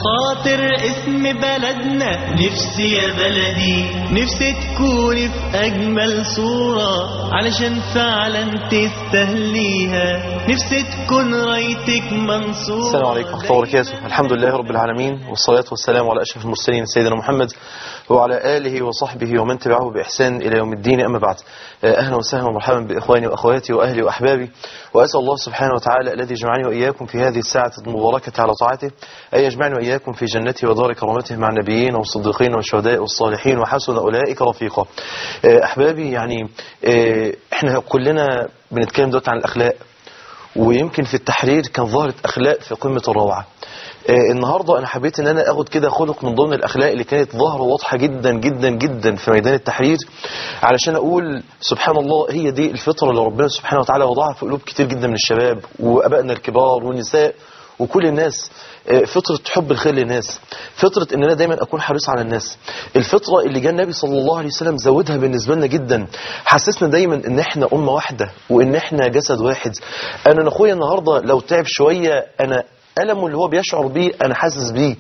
خاطر اسم بلدنا نفسي يا بلدي نفسي تكوني في أجمل صورة علشان فعلا تستهليها نفسي تكون رايتك منصورة السلام عليكم ورحمة الله وبركاته الحمد لله رب العالمين والصلاة والسلام على أشرف المرسلين سيدنا محمد وعلى آله وصحبه ومن تبعه بإحسان إلى يوم الدين أما بعد أهلا وسهلا ومرحبا بإخواني وأخواتي وأهلي وأحبابي وأسأل الله سبحانه وتعالى الذي جمعني وإياكم في هذه الساعة المباركة على طاعته أن يجمعني وإياكم في جنته ودار كرامته مع النبيين والصديقين والشهداء والصالحين وحسن أولئك رفيقا أحبابي يعني إحنا كلنا بنتكلم دلوقتي عن الأخلاق ويمكن في التحرير كان ظهرت أخلاق في قمة الروعة آه النهاردة أنا حبيت أن أنا أخد كده خلق من ضمن الأخلاق اللي كانت ظاهرة واضحة جدا جدا جدا في ميدان التحرير علشان أقول سبحان الله هي دي الفطرة اللي ربنا سبحانه وتعالى وضعها في قلوب كتير جدا من الشباب وأبائنا الكبار والنساء وكل الناس فطرة حب الخير للناس فطرة ان انا دايما اكون حريص على الناس الفطرة اللي جاء النبي صلى الله عليه وسلم زودها بالنسبة لنا جدا حسسنا دايما ان احنا امة واحدة وان احنا جسد واحد انا اخويا النهاردة لو تعب شوية انا ألمه اللي هو بيشعر بيه أنا حاسس بيه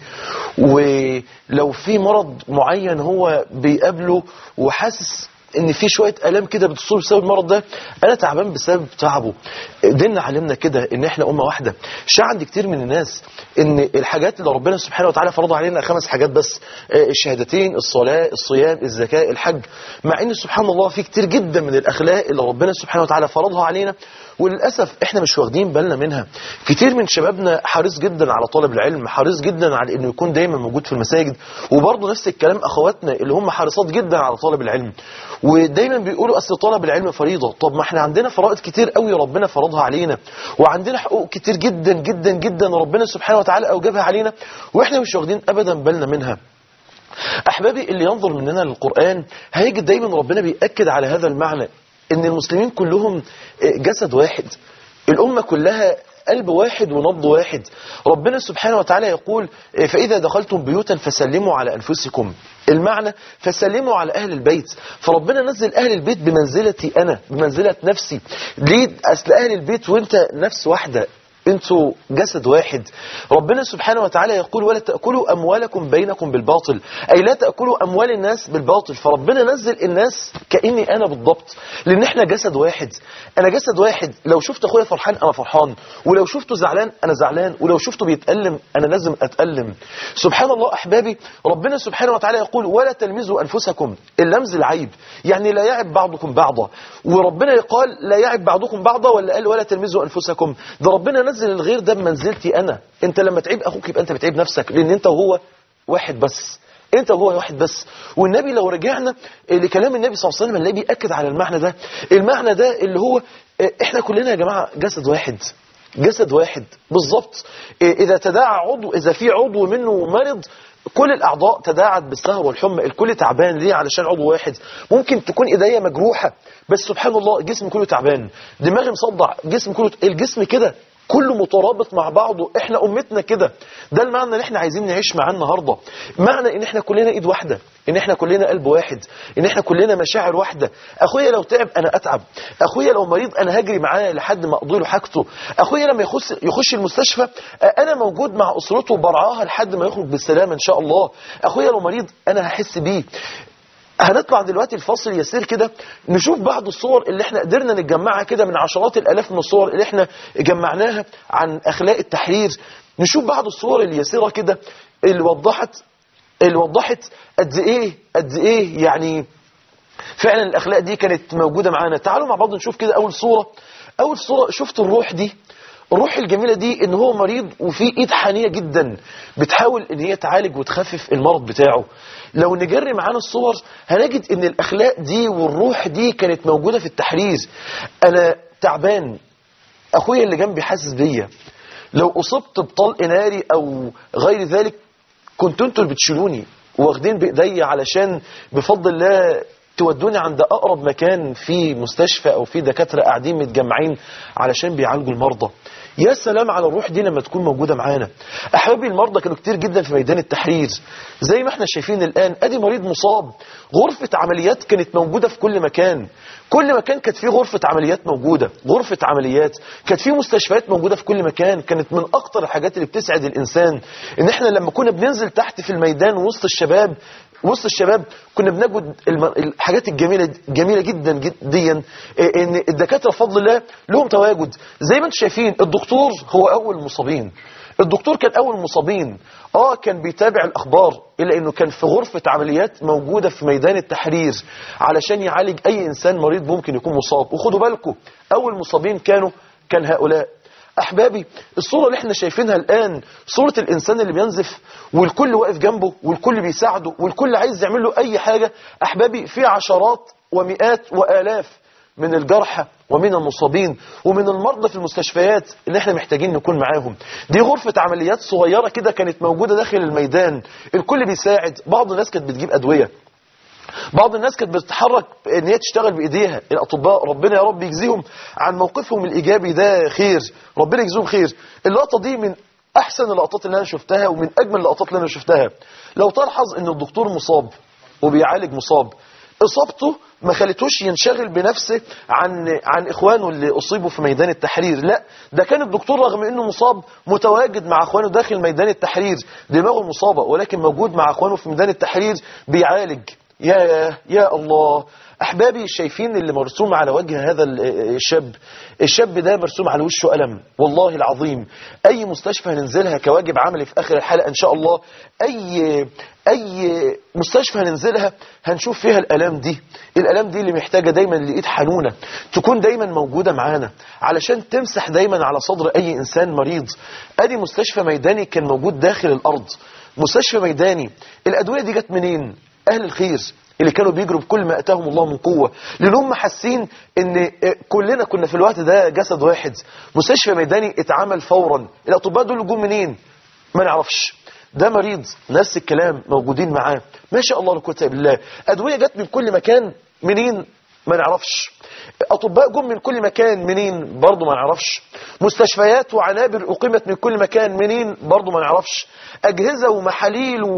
ولو في مرض معين هو بيقابله وحاسس ان في شويه الام كده بتصيب بسبب المرض ده انا تعبان بسبب تعبه ديننا علمنا كده ان احنا امه واحده شاع عند كتير من الناس ان الحاجات اللي ربنا سبحانه وتعالى فرضها علينا خمس حاجات بس الشهادتين الصلاه الصيام الزكاه الحج مع ان سبحان الله في كتير جدا من الاخلاق اللي ربنا سبحانه وتعالى فرضها علينا وللاسف احنا مش واخدين بالنا منها كتير من شبابنا حريص جدا على طلب العلم حريص جدا على انه يكون دايما موجود في المساجد وبرضه نفس الكلام اخواتنا اللي هم حريصات جدا على طلب العلم ودايما بيقولوا اصل طلب العلم فريضه طب ما احنا عندنا فرائض كتير قوي ربنا فرضها علينا وعندنا حقوق كتير جدا جدا جدا ربنا سبحانه وتعالى اوجبها علينا واحنا مش واخدين ابدا بالنا منها احبابي اللي ينظر مننا للقران هيجد دايما ربنا بياكد على هذا المعنى ان المسلمين كلهم جسد واحد الامه كلها قلب واحد ونبض واحد ربنا سبحانه وتعالى يقول فإذا دخلتم بيوتا فسلموا على أنفسكم المعنى فسلموا على أهل البيت فربنا نزل أهل البيت بمنزلتي أنا بمنزلة نفسي ليه أصل أهل البيت وانت نفس واحدة انتوا جسد واحد ربنا سبحانه وتعالى يقول ولا تأكلوا أموالكم بينكم بالباطل أي لا تأكلوا أموال الناس بالباطل فربنا نزل الناس كأني أنا بالضبط لأن احنا جسد واحد أنا جسد واحد لو شفت أخويا فرحان أنا فرحان ولو شفته زعلان أنا زعلان ولو شفته بيتألم أنا لازم أتألم سبحان الله أحبابي ربنا سبحانه وتعالى يقول ولا تلمزوا أنفسكم اللمز العيب يعني لا يعب بعضكم بعضا وربنا قال لا يعب بعضكم بعضا ولا قال ولا تلمزوا أنفسكم ده ربنا نزل نزل الغير ده بمنزلتي انا انت لما تعيب اخوك يبقى انت بتعيب نفسك لان انت وهو واحد بس انت وهو واحد بس والنبي لو رجعنا لكلام النبي صلى الله عليه وسلم اللي بيأكد على المعنى ده المعنى ده اللي هو احنا كلنا يا جماعة جسد واحد جسد واحد بالظبط اذا تداعى عضو اذا في عضو منه مرض كل الاعضاء تداعت بالسهر والحمى الكل تعبان ليه علشان عضو واحد ممكن تكون ايديا مجروحه بس سبحان الله الجسم كله تعبان دماغي مصدع الجسم كله الجسم كده كله مترابط مع بعضه احنا امتنا كده ده المعنى اللي احنا عايزين نعيش معاه النهارده معنى ان احنا كلنا ايد واحده ان احنا كلنا قلب واحد ان احنا كلنا مشاعر واحده اخويا لو تعب انا اتعب اخويا لو مريض انا هجري معاه لحد ما اقضي له حاجته اخويا لما يخش يخش المستشفى انا موجود مع اسرته برعاها لحد ما يخرج بالسلامه ان شاء الله اخويا لو مريض انا هحس بيه هنطلع دلوقتي الفصل يسير كده نشوف بعض الصور اللي احنا قدرنا نتجمعها كده من عشرات الالاف من الصور اللي احنا جمعناها عن اخلاق التحرير نشوف بعض الصور اليسيره كده اللي وضحت اللي وضحت قد ايه قد ايه يعني فعلا الاخلاق دي كانت موجوده معانا تعالوا مع بعض نشوف كده اول صوره اول صوره شفت الروح دي الروح الجميلة دي ان هو مريض وفي ايد حانية جدا بتحاول ان هي تعالج وتخفف المرض بتاعه لو نجري معانا الصور هنجد ان الاخلاق دي والروح دي كانت موجودة في التحرير انا تعبان اخويا اللي جنبي حاسس بيا لو اصبت بطلق ناري او غير ذلك كنتوا انتوا اللي بتشيلوني واخدين بايديا علشان بفضل الله تودوني عند أقرب مكان في مستشفى أو في دكاترة قاعدين متجمعين علشان بيعالجوا المرضى يا سلام على الروح دي لما تكون موجودة معانا أحبابي المرضى كانوا كتير جدا في ميدان التحرير زي ما احنا شايفين الآن أدي مريض مصاب غرفة عمليات كانت موجودة في كل مكان كل مكان كانت فيه غرفة عمليات موجودة غرفة عمليات كانت فيه مستشفيات موجودة في كل مكان كانت من أكتر الحاجات اللي بتسعد الإنسان إن احنا لما كنا بننزل تحت في الميدان وسط الشباب وسط الشباب كنا بنجد الم- الحاجات الجميلة جميلة جدا جدا ان الدكاترة بفضل الله لهم تواجد زي ما انتم شايفين الدكتور هو اول المصابين الدكتور كان اول المصابين اه كان بيتابع الاخبار الا انه كان في غرفة عمليات موجودة في ميدان التحرير علشان يعالج اي انسان مريض ممكن يكون مصاب وخدوا بالكم اول المصابين كانوا كان هؤلاء احبابي الصورة اللي احنا شايفينها الان صورة الانسان اللي بينزف والكل واقف جنبه والكل بيساعده والكل عايز يعمل له اي حاجة احبابي في عشرات ومئات والاف من الجرحى ومن المصابين ومن المرضى في المستشفيات اللي احنا محتاجين نكون معاهم دي غرفة عمليات صغيرة كده كانت موجودة داخل الميدان الكل بيساعد بعض الناس كانت بتجيب ادوية بعض الناس كانت بتتحرك ان هي تشتغل بايديها الاطباء ربنا يا رب يجزيهم عن موقفهم الايجابي ده خير ربنا يجزيهم خير اللقطه دي من احسن اللقطات اللي انا شفتها ومن اجمل اللقطات اللي انا شفتها لو تلحظ ان الدكتور مصاب وبيعالج مصاب اصابته ما خلتوش ينشغل بنفسه عن عن اخوانه اللي اصيبوا في ميدان التحرير لا ده كان الدكتور رغم انه مصاب متواجد مع اخوانه داخل ميدان التحرير دماغه مصابه ولكن موجود مع اخوانه في ميدان التحرير بيعالج يا يا الله احبابي شايفين اللي مرسوم على وجه هذا ال- الشاب الشاب ده مرسوم على وشه ألم والله العظيم اي مستشفى هننزلها كواجب عملي في اخر الحلقه ان شاء الله اي اي مستشفى هننزلها هنشوف فيها الالام دي الالام دي اللي محتاجه دايما لايد حنونه تكون دايما موجوده معانا علشان تمسح دايما على صدر اي انسان مريض ادي مستشفى ميداني كان موجود داخل الارض مستشفى ميداني الادويه دي جت منين اهل الخير اللي كانوا بيجروا بكل ما اتاهم الله من قوه لان هم حاسين ان كلنا كنا في الوقت ده جسد واحد مستشفى ميداني اتعمل فورا الاطباء دول جم منين ما نعرفش ده مريض نفس الكلام موجودين معاه ما شاء الله لا قوه الا بالله ادويه جت من كل مكان منين ما نعرفش اطباء جم من كل مكان منين برضه ما نعرفش مستشفيات وعنابر اقيمت من كل مكان منين برضه ما نعرفش اجهزه ومحاليل و...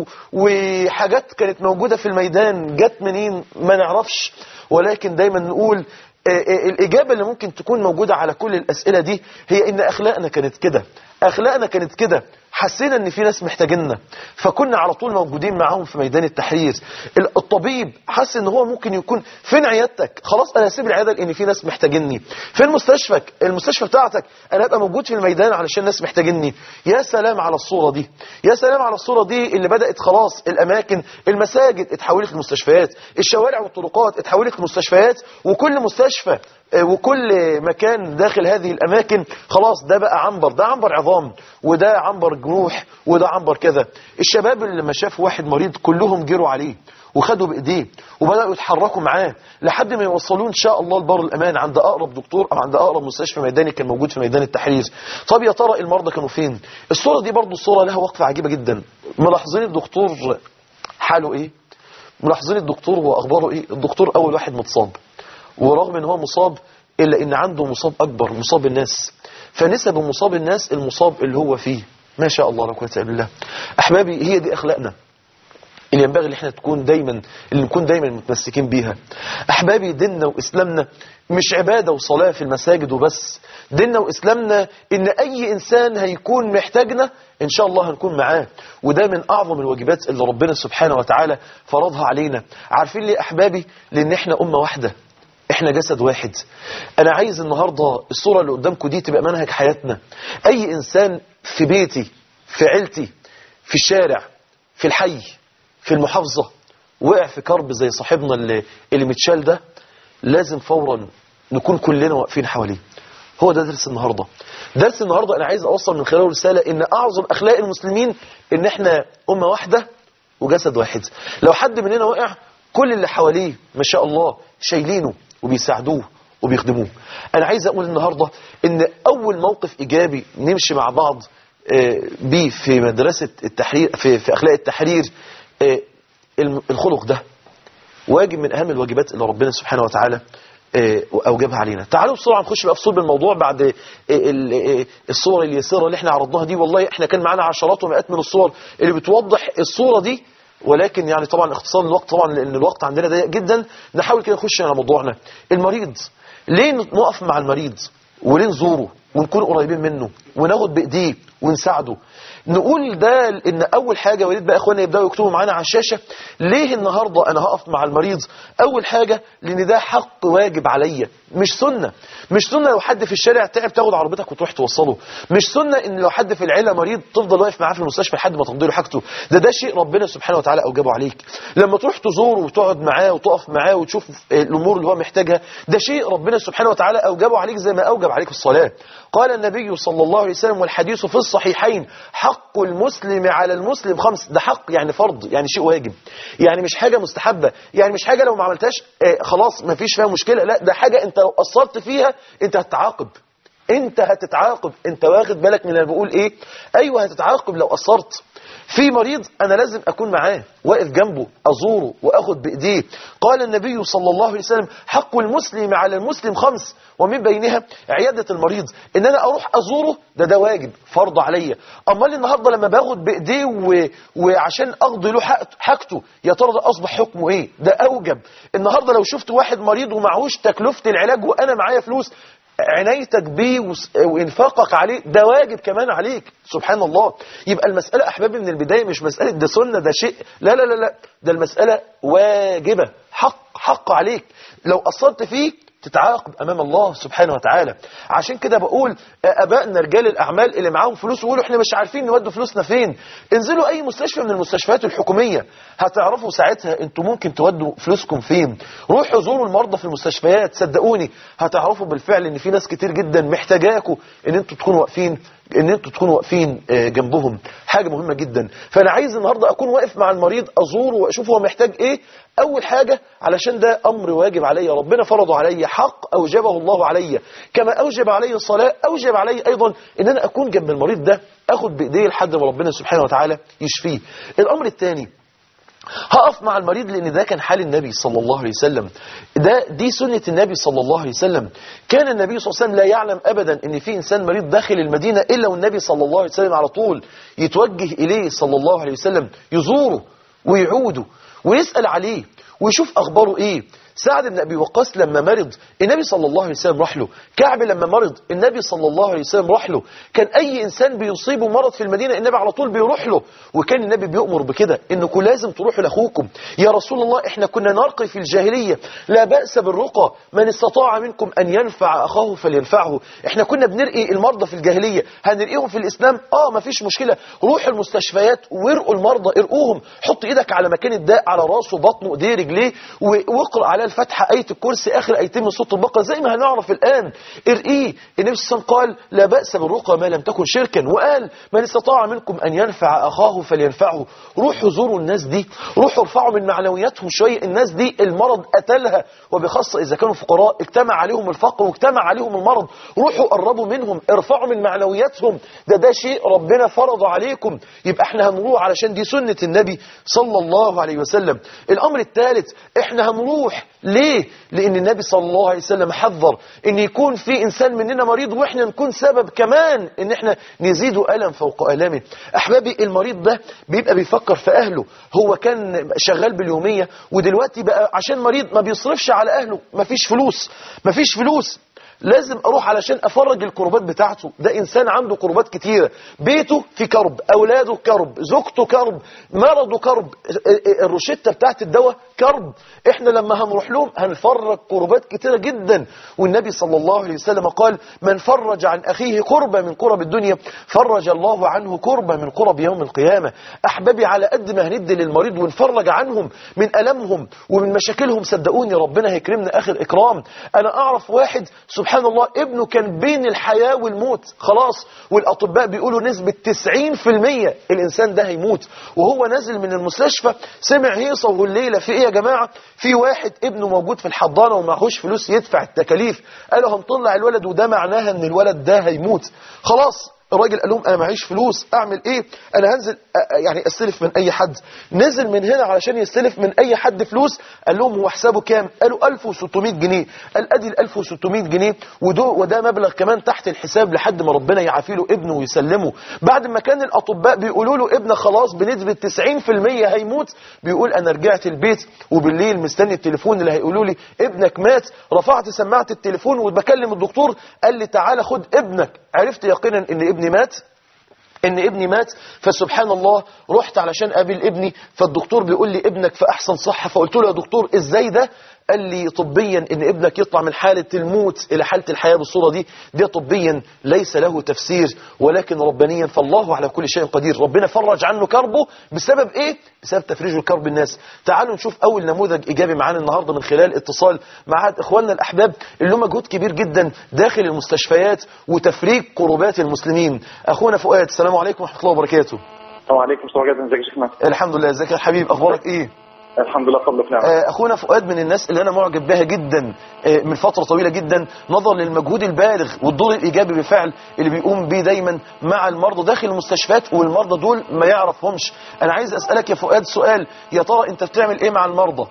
وحاجات كانت موجوده في الميدان جت منين ما نعرفش ولكن دايما نقول آه، آه، الإجابة اللي ممكن تكون موجودة على كل الأسئلة دي هي إن أخلاقنا كانت كده أخلاقنا كانت كده حسينا إن في ناس محتاجيننا فكنا على طول موجودين معاهم في ميدان التحرير ال- الطبيب حس إن هو ممكن يكون فين عيادتك خلاص أنا هسيب العيادة لأن في ناس محتاجيني فين مستشفك المستشفى بتاعتك أنا أبقى موجود في الميدان علشان ناس محتاجيني يا سلام على الصورة دي يا سلام على الصورة دي اللي بدأت خلاص الأماكن المساجد اتحولت لمستشفيات الشوارع والطرقات اتحولت لمستشفيات وكل مستشفى آه، وكل مكان داخل هذه الأماكن خلاص ده بقى عنبر ده عنبر عظام وده عنبر جروح وده عنبر كذا الشباب اللي لما شافوا واحد مريض كلهم جروا عليه وخدوا بايديه وبداوا يتحركوا معاه لحد ما يوصلوه ان شاء الله لبر الامان عند اقرب دكتور او عند اقرب مستشفى ميداني كان موجود في ميدان التحرير طب يا ترى المرضى كانوا فين الصوره دي برضو الصوره لها وقفه عجيبه جدا ملاحظين الدكتور حاله ايه ملاحظين الدكتور هو اخباره ايه الدكتور اول واحد متصاب ورغم ان هو مصاب الا ان عنده مصاب اكبر مصاب الناس فنسب مصاب الناس المصاب اللي هو فيه ما شاء الله لا قوه الا بالله احبابي هي دي اخلاقنا اللي ينبغي ان احنا تكون دايما اللي نكون دايما متمسكين بيها احبابي ديننا واسلامنا مش عباده وصلاه في المساجد وبس ديننا واسلامنا ان اي انسان هيكون محتاجنا ان شاء الله هنكون معاه وده من اعظم الواجبات اللي ربنا سبحانه وتعالى فرضها علينا عارفين ليه احبابي لان احنا امه واحده احنا جسد واحد انا عايز النهاردة الصورة اللي قدامكم دي تبقى منهج حياتنا اي انسان في بيتي في عيلتي في الشارع في الحي في المحافظة وقع في كرب زي صاحبنا اللي, اللي متشال ده لازم فورا نكون كلنا واقفين حواليه هو ده درس النهاردة درس النهاردة انا عايز اوصل من خلاله رسالة ان اعظم اخلاق المسلمين ان احنا امة واحدة وجسد واحد لو حد مننا وقع كل اللي حواليه ما شاء الله شايلينه وبيساعدوه وبيخدموه انا عايز اقول النهاردة ان اول موقف ايجابي نمشي مع بعض آه، بيه في مدرسة التحرير في, في اخلاق التحرير آه، الم- الخلق ده واجب من اهم الواجبات اللي ربنا سبحانه وتعالى آه، اوجبها علينا تعالوا بسرعه نخش بقى في صلب الموضوع بعد آه، ال- آه، الصور اليسيره اللي احنا عرضناها دي والله احنا كان معانا عشرات ومئات من الصور اللي بتوضح الصوره دي ولكن يعني طبعا اختصار الوقت طبعا لان الوقت عندنا ضيق جدا نحاول كده نخش على موضوعنا المريض ليه نقف مع المريض وليه نزوره ونكون قريبين منه وناخد بايديه ونساعده نقول ده ان اول حاجه يا ريت بقى اخواننا يبداوا يكتبوا معانا على الشاشه ليه النهارده انا هقف مع المريض اول حاجه لان ده حق واجب عليا مش سنه مش سنه لو حد في الشارع تعب تاخد عربيتك وتروح توصله مش سنه ان لو حد في العيله مريض تفضل واقف معاه في المستشفى لحد ما تقضي له حاجته ده ده شيء ربنا سبحانه وتعالى اوجبه عليك لما تروح تزوره وتقعد معاه وتقف معاه وتشوف الامور اللي هو محتاجها ده شيء ربنا سبحانه وتعالى اوجبه عليك زي ما اوجب عليك الصلاه قال النبي صلى الله عليه وسلم والحديث في الصحيحين حق المسلم على المسلم خمس ده حق يعني فرض يعني شيء واجب يعني مش حاجه مستحبه يعني مش حاجه لو ما عملتهاش آه، خلاص ما فيش فيها مشكله لا ده حاجه انت لو قصرت فيها انت هتتعاقب انت هتتعاقب انت واخد بالك من اللي أنا بقول ايه ايوه هتتعاقب لو قصرت في مريض انا لازم اكون معاه واقف جنبه ازوره واخد بايديه قال النبي صلى الله عليه وسلم حق المسلم على المسلم خمس ومن بينها عياده المريض ان انا اروح ازوره ده ده واجب فرض عليا امال النهارده لما باخد بايديه و... وعشان اقضي له حق- حاجته يا ترى ده اصبح حكمه ايه ده اوجب النهارده لو شفت واحد مريض ومعهوش تكلفه العلاج وانا معايا فلوس عنايتك بيه وس- وانفاقك عليه ده واجب كمان عليك سبحان الله يبقى المسألة أحبابي من البداية مش مسألة ده سنة ده شيء لا لا لا لا ده المسألة واجبة حق حق عليك لو قصرت فيه تتعاقب امام الله سبحانه وتعالى عشان كده بقول ابائنا رجال الاعمال اللي معاهم فلوس ويقولوا احنا مش عارفين نودوا فلوسنا فين انزلوا اي مستشفى من المستشفيات الحكوميه هتعرفوا ساعتها انتوا ممكن تودوا فلوسكم فين روحوا زوروا المرضى في المستشفيات صدقوني هتعرفوا بالفعل ان في ناس كتير جدا محتاجاكوا ان انتوا تكونوا واقفين ان انتوا تكونوا واقفين آه، جنبهم حاجه مهمه جدا فانا عايز النهارده اكون واقف مع المريض ازوره واشوف هو محتاج ايه اول حاجه علشان ده امر واجب عليا ربنا فرضه عليا حق اوجبه الله عليا كما اوجب علي الصلاه اوجب علي ايضا ان انا اكون جنب المريض ده اخد بايديه لحد ما ربنا سبحانه وتعالى يشفيه الامر الثاني هقف مع المريض لان ده كان حال النبي صلى الله عليه وسلم ده دي سنة النبي صلى الله عليه وسلم كان النبي صلى الله عليه وسلم لا يعلم ابدا ان في انسان مريض داخل المدينة الا والنبي صلى الله عليه وسلم على طول يتوجه اليه صلى الله عليه وسلم يزوره ويعوده ويسأل عليه ويشوف اخباره ايه سعد بن ابي وقاص لما مرض النبي صلى الله عليه وسلم راح له كعب لما مرض النبي صلى الله عليه وسلم راح له كان اي انسان بيصيبه مرض في المدينه النبي على طول بيروح له وكان النبي بيؤمر بكده انكم لازم تروحوا لاخوكم يا رسول الله احنا كنا نرقي في الجاهليه لا باس بالرقى من استطاع منكم ان ينفع اخاه فلينفعه احنا كنا بنرقي المرضى في الجاهليه هنرقيهم في الاسلام اه مفيش مشكله روحوا المستشفيات وارقوا المرضى ارقوهم حط ايدك على مكان الداء على راسه بطنه ايديه رجليه و- واقرا على الفاتحه ايه الكرسي اخر ايتين من سوره البقره زي ما هنعرف الان ارقيه النبي صلى الله عليه وسلم قال لا باس بالرقى ما لم تكن شركا وقال من استطاع منكم ان ينفع اخاه فلينفعه روحوا زوروا الناس دي روحوا ارفعوا من معنوياتهم شويه الناس دي المرض قتلها وبخاصه اذا كانوا فقراء اجتمع عليهم الفقر واجتمع عليهم المرض روحوا قربوا منهم ارفعوا من معنوياتهم ده ده شيء ربنا فرضه عليكم يبقى احنا هنروح علشان دي سنه النبي صلى الله عليه وسلم الامر الثالث احنا هنروح ليه لان النبي صلى الله عليه وسلم حذر ان يكون في انسان مننا مريض واحنا نكون سبب كمان ان احنا نزيد الم فوق الامه احبابي المريض ده بيبقى بيفكر في اهله هو كان شغال باليوميه ودلوقتي بقى عشان مريض ما بيصرفش على اهله مفيش فلوس مفيش فلوس لازم اروح علشان افرج الكربات بتاعته ده انسان عنده كربات كتيرة بيته في كرب اولاده كرب زوجته كرب مرضه كرب الروشتة بتاعت الدواء كرب احنا لما هنروح لهم هنفرج كربات كتيرة جدا والنبي صلى الله عليه وسلم قال من فرج عن اخيه كربة من كرب الدنيا فرج الله عنه كربة من كرب يوم القيامة احبابي على قد ما هندي للمريض ونفرج عنهم من المهم ومن مشاكلهم صدقوني ربنا هيكرمنا اخر اكرام انا اعرف واحد سبحان الله ابنه كان بين الحياة والموت خلاص والأطباء بيقولوا نسبة 90% الإنسان ده هيموت وهو نازل من المستشفى سمع هيصة والليلة في إيه يا جماعة في واحد ابنه موجود في الحضانة ومعهوش فلوس يدفع التكاليف قالوا هنطلع الولد وده معناها ان الولد ده هيموت خلاص الراجل قال لهم انا معيش فلوس اعمل ايه انا هنزل أ- يعني استلف من اي حد نزل من هنا علشان يستلف من اي حد فلوس قال لهم هو حسابه كام قالوا 1600 جنيه قال ادي ال 1600 جنيه وده وده مبلغ كمان تحت الحساب لحد ما ربنا يعافي له ابنه ويسلمه بعد ما كان الاطباء بيقولوا له ابنك خلاص بنسبه 90% هيموت بيقول انا رجعت البيت وبالليل مستني التليفون اللي هيقولوا لي ابنك مات رفعت سماعه التليفون وبكلم الدكتور قال لي تعالى خد ابنك عرفت يقينا ان ابني مات ان ابني مات فسبحان الله رحت علشان اقابل ابني فالدكتور بيقول لي ابنك في احسن صحة فقلت له يا دكتور ازاي ده قال لي طبيا ان ابنك يطلع من حالة الموت الى حالة الحياة بالصورة دي ده طبيا ليس له تفسير ولكن ربانيا فالله على كل شيء قدير ربنا فرج عنه كربه بسبب ايه بسبب تفريج الكرب الناس تعالوا نشوف اول نموذج ايجابي معانا النهارده من خلال اتصال مع اخواننا الاحباب اللي هم مجهود كبير جدا داخل المستشفيات وتفريج كربات المسلمين اخونا فؤاد السلام عليكم ورحمه الله وبركاته السلام عليكم ورحمة الله وبركاته ازيك يا شيخنا الحمد لله ازيك يا حبيب اخبارك ايه الحمد لله فضل في نعمة آه، اخونا فؤاد من الناس اللي انا معجب بها جدا آه، من فتره طويله جدا نظرا للمجهود البالغ والدور الايجابي بالفعل اللي بيقوم بيه دايما مع المرضى داخل المستشفيات والمرضى دول ما يعرفهمش انا عايز اسالك يا فؤاد سؤال يا ترى انت بتعمل ايه مع المرضى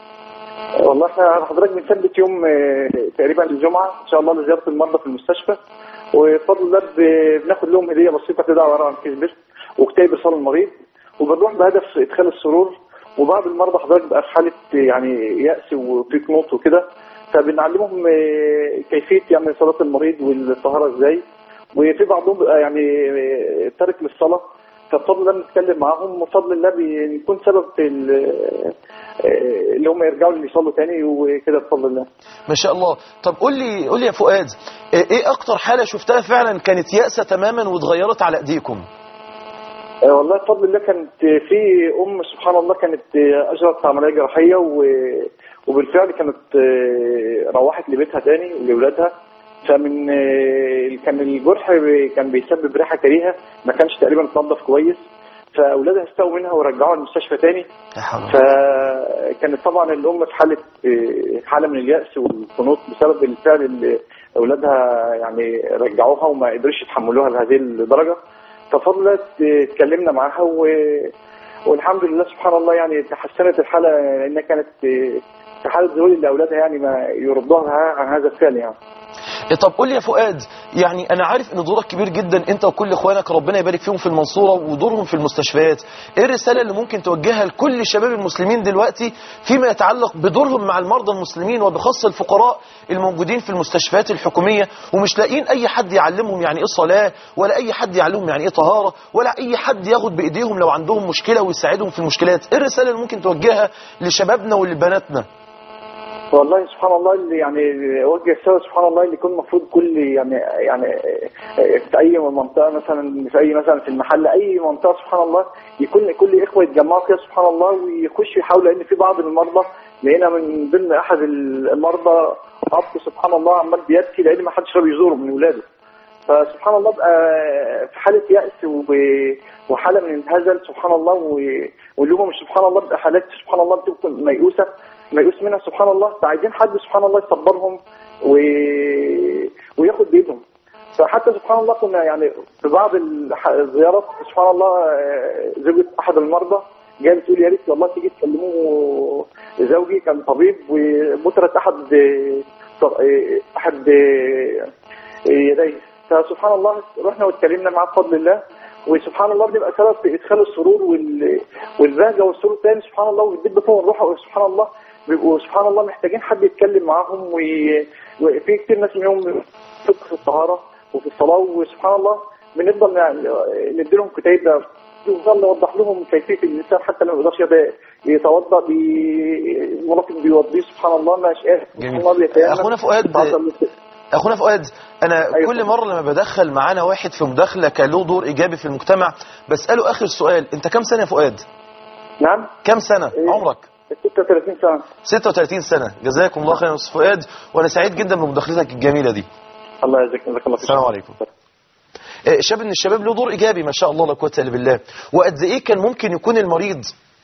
والله احنا حضرتك بنثبت يوم آه، تقريبا الجمعة ان شاء الله لزيارة المرضى في المستشفى وبفضل الله ب- بناخد لهم هدية بسيطة كده عبارة عن كيس بيست وكتاب ايصال المريض وبنروح بهدف ادخال السرور وبعض المرضى حضرتك بقى في حالة يعني يأس وفي قنوط وكده فبنعلمهم آه، كيفية يعني صلاة المريض والطهارة ازاي وفي بعضهم بقى يعني آه، تارك للصلاة فبفضل الله بنتكلم معاهم وبفضل الله بنكون سبب في ال- آه، اللي هم يرجعوا اللي يصلوا تاني وكده بفضل الله ما شاء الله طب قول لي قول لي يا فؤاد آه، ايه اكتر حاله شفتها فعلا كانت يأسة تماما واتغيرت على ايديكم آه، والله بفضل الله كانت في ام سبحان الله كانت آه، اجرت عمليه جراحيه و- وبالفعل كانت آه، روحت لبيتها تاني ولاولادها فمن آه، كان الجرح كان بيسبب ريحه كريهه ما كانش تقريبا اتنضف كويس فاولادها استووا منها ورجعوها المستشفى تاني يا حول فكانت طبعا الام في حاله آه، حاله من الياس والقنوط بسبب الفعل اللي اولادها يعني رجعوها وما قدروش يتحملوها لهذه الدرجه ففضل الله اتكلمنا معاها و... والحمد لله سبحان الله يعني تحسنت الحاله لانها كانت آه، في حاله ذهول لاولادها يعني ما يرضوها عن هذا الفعل يعني إيه طب قول لي يا فؤاد يعني انا عارف ان دورك كبير جدا انت وكل اخوانك ربنا يبارك فيهم في المنصوره ودورهم في المستشفيات ايه الرساله اللي ممكن توجهها لكل الشباب المسلمين دلوقتي فيما يتعلق بدورهم مع المرضى المسلمين وبخاصه الفقراء الموجودين في المستشفيات الحكوميه ومش لاقيين اي حد يعلمهم يعني ايه صلاه ولا اي حد يعلمهم يعني ايه طهاره ولا اي حد ياخد بايديهم لو عندهم مشكله ويساعدهم في المشكلات ايه الرساله اللي ممكن توجهها لشبابنا ولبناتنا والله سبحان الله اللي يعني وجه السبب سبحان الله اللي يكون المفروض كل يعني يعني في اي منطقه مثلا في اي مثلا في المحل اي منطقه سبحان الله يكون كل اخوه يتجمعوا فيها سبحان الله ويخشوا يحاولوا لان في بعض المرضى لقينا من ضمن احد المرضى اب سبحان الله عمال بيبكي لان ما حدش راضي يزوره من اولاده فسبحان الله بقى في حاله ياس و- وحاله من الهزل سبحان الله و- واللي هم مش سبحان الله بقى حالات سبحان الله بتبقى ميؤوسه ميؤوس منها سبحان الله فعايزين حد سبحان الله يصبرهم و... وياخد بايدهم فحتى سبحان الله كنا يعني في بعض الح- الزيارات سبحان الله آه، زوجة احد المرضى جايه بتقول يا ريت والله تيجي تكلموا زوجي كان طبيب ومترة احد آه، ط- آه، احد آه، يديه فسبحان الله رحنا واتكلمنا معاه بفضل الله وسبحان الله بنبقى سبب في ادخال السرور وال... والبهجه والسرور تاني سبحان الله ويدب فيهم الروح سبحان الله بيبقوا سبحان الله محتاجين حد يتكلم معاهم و... وفي كتير ناس منهم فقه في الطهاره وفي الصلاه وسبحان الله بنفضل يعني ندي لهم كتيب ده نفضل نوضح لهم كيفيه الانسان حتى لو ما يقدرش يت- يتوضا بي... المراقب بيوضيه سبحان الله ما شاء جميل. الله بيتيمم. أخونا فؤاد، يتعظم اخونا فؤاد انا أيوة. كل مره لما بدخل معانا واحد في مداخله كان له دور ايجابي في المجتمع بساله اخر سؤال انت كم سنه يا فؤاد نعم كم سنه إيه. عمرك 36 سنه 36 سنه جزاكم الله خيرا يا استاذ فؤاد وانا سعيد جدا بمداخلتك الجميله دي الله يجزاك جزاك الله خير السلام عليكم. آه، شاب من الشباب له دور ايجابي ما شاء الله لا قوه الا بالله وقد ايه كان ممكن يكون المريض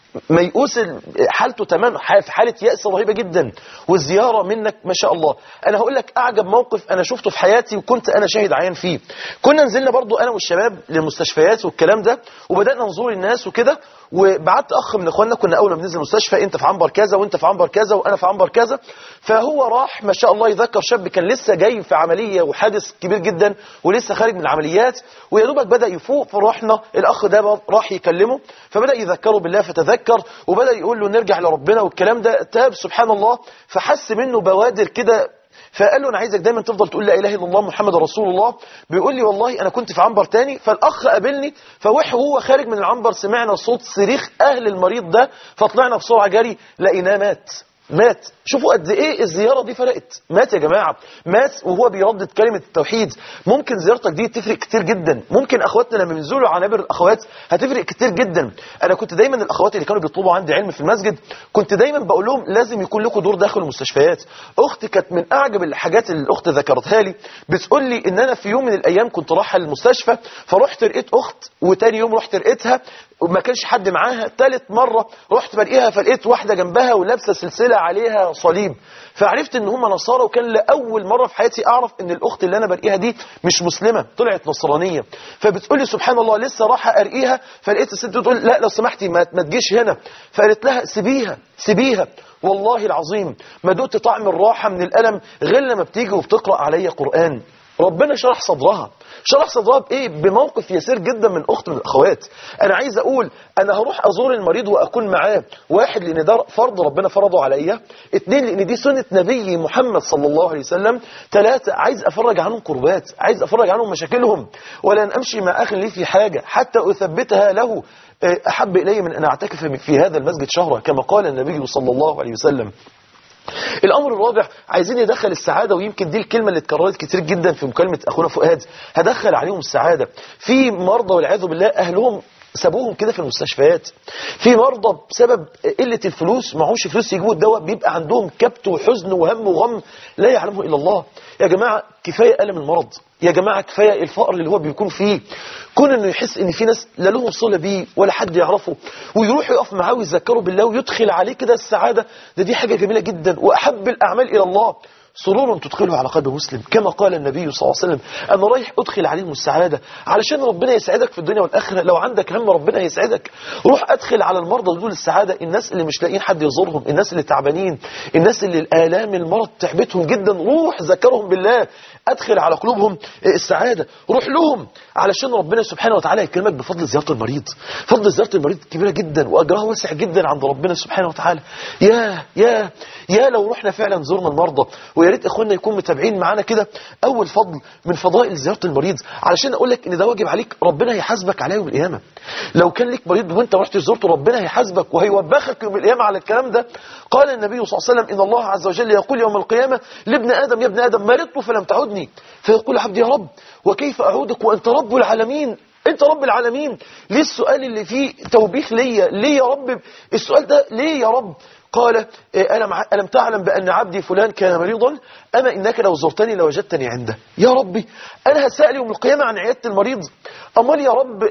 ميؤوس ال- حالته تمام ح- في حاله يأس رهيبه جدا والزياره منك ما شاء الله انا هقول لك اعجب موقف انا شفته في حياتي وكنت انا شاهد عيان فيه كنا نزلنا برضو انا والشباب للمستشفيات والكلام ده وبدانا نزور الناس وكده وبعت اخ من اخواننا كنا اول ما بننزل المستشفى انت في عنبر كذا وانت في عنبر كذا وانا في عنبر كذا فهو راح ما شاء الله يذكر شاب كان لسه جاي في عمليه وحادث كبير جدا ولسه خارج من العمليات ويا دوبك بدا يفوق فرحنا الاخ ده راح يكلمه فبدا يذكره بالله فتذكر وبدا يقول له نرجع لربنا والكلام ده تاب سبحان الله فحس منه بوادر كده فقال له انا عايزك دايما تفضل تقول لا اله الا الله محمد رسول الله بيقول لي والله انا كنت في عنبر تاني فالاخ قابلني فوح وهو خارج من العنبر سمعنا صوت صريخ اهل المريض ده فطلعنا بسرعه جري لقيناه مات مات شوفوا قد ايه الزياره دي فرقت مات يا جماعه مات وهو بيردد كلمه التوحيد ممكن زيارتك دي تفرق كتير جدا ممكن اخواتنا لما بينزلوا عنابر الاخوات هتفرق كتير جدا انا كنت دايما الاخوات اللي كانوا بيطلبوا عندي علم في المسجد كنت دايما بقول لهم لازم يكون لكم دور داخل المستشفيات اختي كانت من اعجب الحاجات اللي الاخت ذكرتها لي بتقول لي ان انا في يوم من الايام كنت رايحه المستشفى فرحت لقيت اخت وتاني يوم رحت لقيتها وما كانش حد معاها تالت مرة رحت بلاقيها فلقيت واحدة جنبها ولابسة سلسلة عليها صليب فعرفت ان هم نصارى وكان لأول مرة في حياتي اعرف ان الاخت اللي انا برقيها دي مش مسلمة طلعت نصرانية فبتقول لي سبحان الله لسه رايحة ارقيها فلقيت الست تقول لا لو سمحتي ما, ما تجيش هنا فقالت لها سيبيها سيبيها والله العظيم ما دقت طعم الراحة من الألم غير لما بتيجي وبتقرأ عليا قرآن ربنا شرح صدرها شرح صدرها بايه بموقف يسير جدا من اخت من الاخوات انا عايز اقول انا هروح ازور المريض واكون معاه واحد لان ده فرض ربنا فرضه عليا اثنين لان دي سنه نبي محمد صلى الله عليه وسلم ثلاثه عايز افرج عنهم كربات عايز افرج عنهم مشاكلهم ولن امشي مع اخ لي في حاجه حتى اثبتها له احب الي من ان اعتكف في هذا المسجد شهرا كما قال النبي صلى الله عليه وسلم الامر الرابع عايزين ندخل السعاده ويمكن دي الكلمه اللي اتكررت كتير جدا في مكالمه اخونا فؤاد هدخل عليهم السعاده في مرضى والعياذ بالله اهلهم سابوهم كده في المستشفيات في مرضى بسبب قله الفلوس معهوش فلوس يجيبوا الدواء بيبقى عندهم كبت وحزن وهم وغم لا يعلمه الا الله يا جماعه كفايه الم المرض يا جماعه كفايه الفقر اللي هو بيكون فيه كون انه يحس ان في ناس لا لهم صله بيه ولا حد يعرفه ويروح يقف معاه ويذكره بالله ويدخل عليه كده السعاده ده دي حاجه جميله جدا واحب الاعمال الى الله سرور تدخله على قلب مسلم كما قال النبي صلى الله عليه وسلم أنا رايح أدخل عليهم السعادة علشان ربنا يسعدك في الدنيا والآخرة لو عندك هم ربنا يسعدك روح أدخل على المرضى دول السعادة الناس اللي مش لاقيين حد يزورهم الناس اللي تعبانين الناس اللي الآلام المرض تعبتهم جدا روح ذكرهم بالله أدخل على قلوبهم السعادة روح لهم علشان ربنا سبحانه وتعالى يكرمك بفضل زيارة المريض فضل زيارة المريض كبيرة جدا وأجرها واسع جدا عند ربنا سبحانه وتعالى يا يا يا لو رحنا فعلا زرنا المرضى ويا ريت اخواننا يكونوا متابعين معانا كده اول فضل من فضائل زياره المريض علشان اقول لك ان ده واجب عليك ربنا هيحاسبك عليه يوم القيامه لو كان لك مريض وانت رحت زرته ربنا هيحاسبك وهيوبخك يوم القيامه على الكلام ده قال النبي صلى الله عليه وسلم ان الله عز وجل يقول يوم القيامه لابن ادم يا ابن ادم مرضت فلم تعدني فيقول عبدي يا رب وكيف اعودك وانت رب العالمين انت رب العالمين ليه السؤال اللي فيه توبيخ ليا ليه يا رب السؤال ده ليه يا رب قال ألم, ألم تعلم بأن عبدي فلان كان مريضا أما إنك لو زرتني لوجدتني عنده يا ربي أنا هسأل يوم القيامة عن عيادة المريض أمال يا رب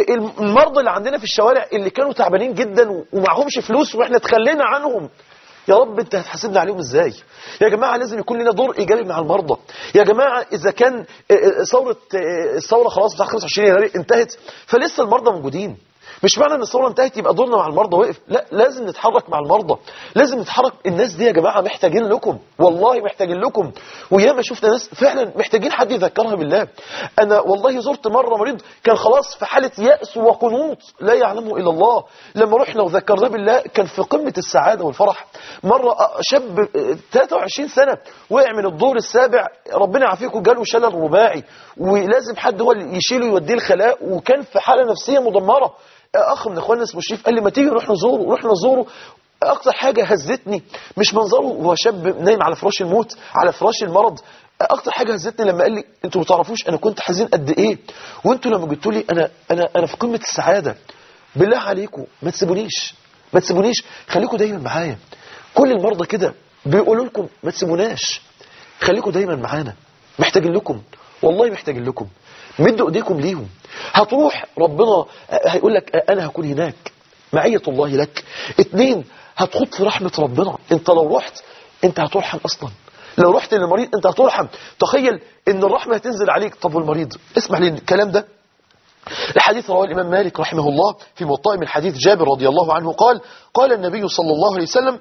المرضى اللي عندنا في الشوارع اللي كانوا تعبانين جدا ومعهمش فلوس وإحنا تخلينا عنهم يا رب انت هتحاسبنا عليهم ازاي يا جماعة لازم يكون لنا دور ايجابي مع المرضى يا جماعة اذا كان ثورة الثورة خلاص بتاع 25 يناير انتهت فلسه المرضى موجودين مش معنى ان الثوره انتهت يبقى دورنا مع المرضى وقف لا لازم نتحرك مع المرضى لازم نتحرك الناس دي يا جماعه محتاجين لكم والله محتاجين لكم وياما شفنا ناس فعلا محتاجين حد يذكرها بالله انا والله زرت مره مريض كان خلاص في حاله ياس وقنوط لا يعلمه الا الله لما رحنا وذكرناه بالله كان في قمه السعاده والفرح مره شاب 23 سنه وقع من الدور السابع ربنا يعافيكم جاله شلل رباعي ولازم حد هو اللي يشيله يوديه الخلاء وكان في حاله نفسيه مدمره اخ من اخواننا اسمه شريف قال لي ما تيجي نروح نزوره نروح نزوره اكتر حاجه هزتني مش منظره وهو شاب نايم على فراش الموت على فراش المرض اكتر حاجه هزتني لما قال لي انتوا ما تعرفوش انا كنت حزين قد ايه وانتوا لما قلتوا لي انا انا انا في قمه السعاده بالله عليكم ما تسيبونيش ما تسيبونيش خليكم دايما معايا كل المرضى كده بيقولوا لكم ما تسيبوناش خليكم دايما معانا محتاجين لكم والله محتاجين لكم مدوا ايديكم ليهم هتروح ربنا هيقول لك انا هكون هناك معية الله لك اتنين هتخط في رحمة ربنا انت لو رحت انت هترحم اصلا لو رحت للمريض انت هترحم تخيل ان الرحمة هتنزل عليك طب والمريض اسمع لي الكلام ده الحديث رواه الإمام مالك رحمه الله في موطأ من حديث جابر رضي الله عنه قال قال النبي صلى الله عليه وسلم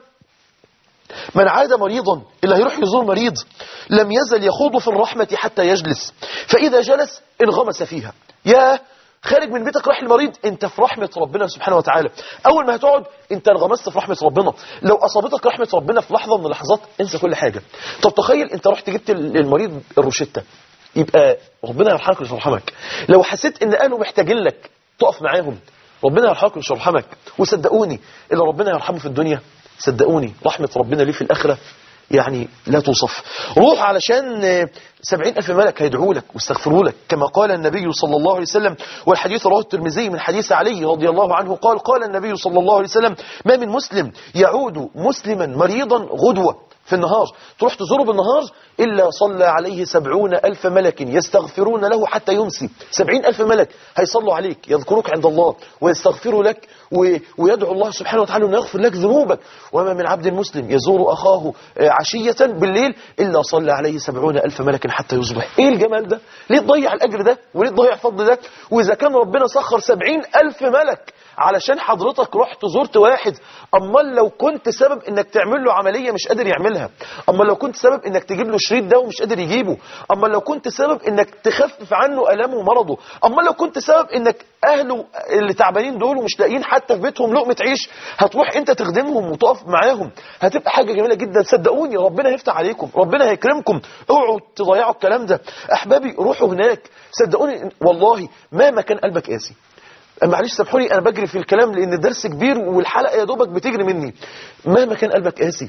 من عاد مريضا اللي هيروح يزور مريض لم يزل يخوض في الرحمة حتى يجلس فإذا جلس انغمس فيها يا خارج من بيتك راح المريض انت في رحمة ربنا سبحانه وتعالى اول ما هتقعد انت انغمست في رحمة ربنا لو اصابتك رحمة ربنا في لحظة من اللحظات انسى كل حاجة طب تخيل انت رحت جبت للمريض الروشتة يبقى ربنا يرحمك ويش يرحمك لو حسيت ان اهله محتاجين لك تقف معاهم ربنا يرحمك ويش يرحمك وصدقوني اللي ربنا يرحمه في الدنيا صدقوني رحمة ربنا ليه في الآخرة يعني لا توصف روح علشان سبعين ألف ملك هيدعوا لك واستغفروا لك كما قال النبي صلى الله عليه وسلم والحديث رواه الترمذي من حديث علي رضي الله عنه قال قال النبي صلى الله عليه وسلم ما من مسلم يعود مسلما مريضا غدوة في النهار تروح تزوره بالنهار إلا صلى عليه سبعون ألف ملك يستغفرون له حتى يمسي سبعين ألف ملك هيصلوا عليك يذكروك عند الله ويستغفروا لك ويدعو الله سبحانه وتعالى أن يغفر لك ذنوبك وما من عبد مسلم يزور أخاه عشية بالليل إلا صلى عليه سبعون ألف ملك حتى يصبح إيه الجمال ده ليه تضيع الأجر ده وليه تضيع الفضل ده وإذا كان ربنا سخر سبعين ألف ملك علشان حضرتك رحت زرت واحد امال لو كنت سبب انك تعمل له عمليه مش قادر يعملها امال لو كنت سبب انك تجيب له شريط ده ومش قادر يجيبه امال لو كنت سبب انك تخفف عنه الامه ومرضه امال لو كنت سبب انك اهله اللي تعبانين دول ومش لاقيين حتى في بيتهم لقمه عيش هتروح انت تخدمهم وتقف معاهم هتبقى حاجه جميله جدا صدقوني ربنا هيفتح عليكم ربنا هيكرمكم اوعوا تضيعوا الكلام ده احبابي روحوا هناك صدقوني والله مهما كان قلبك قاسي معلش سامحوني انا بجري في الكلام لان الدرس كبير والحلقه يا دوبك بتجري مني مهما كان قلبك قاسي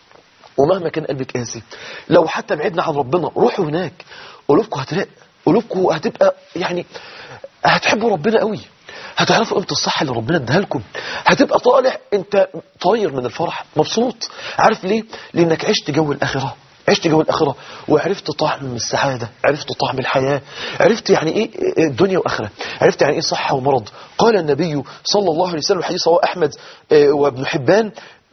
ومهما كان قلبك قاسي لو حتى بعدنا عن ربنا روحوا هناك قلوبكم هترق قلوبكم هتبقى يعني هتحبوا ربنا قوي هتعرفوا قيمه الصحه اللي ربنا اداها لكم هتبقى طالع انت طاير من الفرح مبسوط عارف ليه لانك عشت جو الاخره عشت جو الآخرة وعرفت طعم السعادة عرفت طعم الحياة عرفت يعني إيه الدنيا وآخرة عرفت يعني إيه صحة ومرض قال النبي صلى الله عليه وسلم حديث رواه أحمد وابن حبان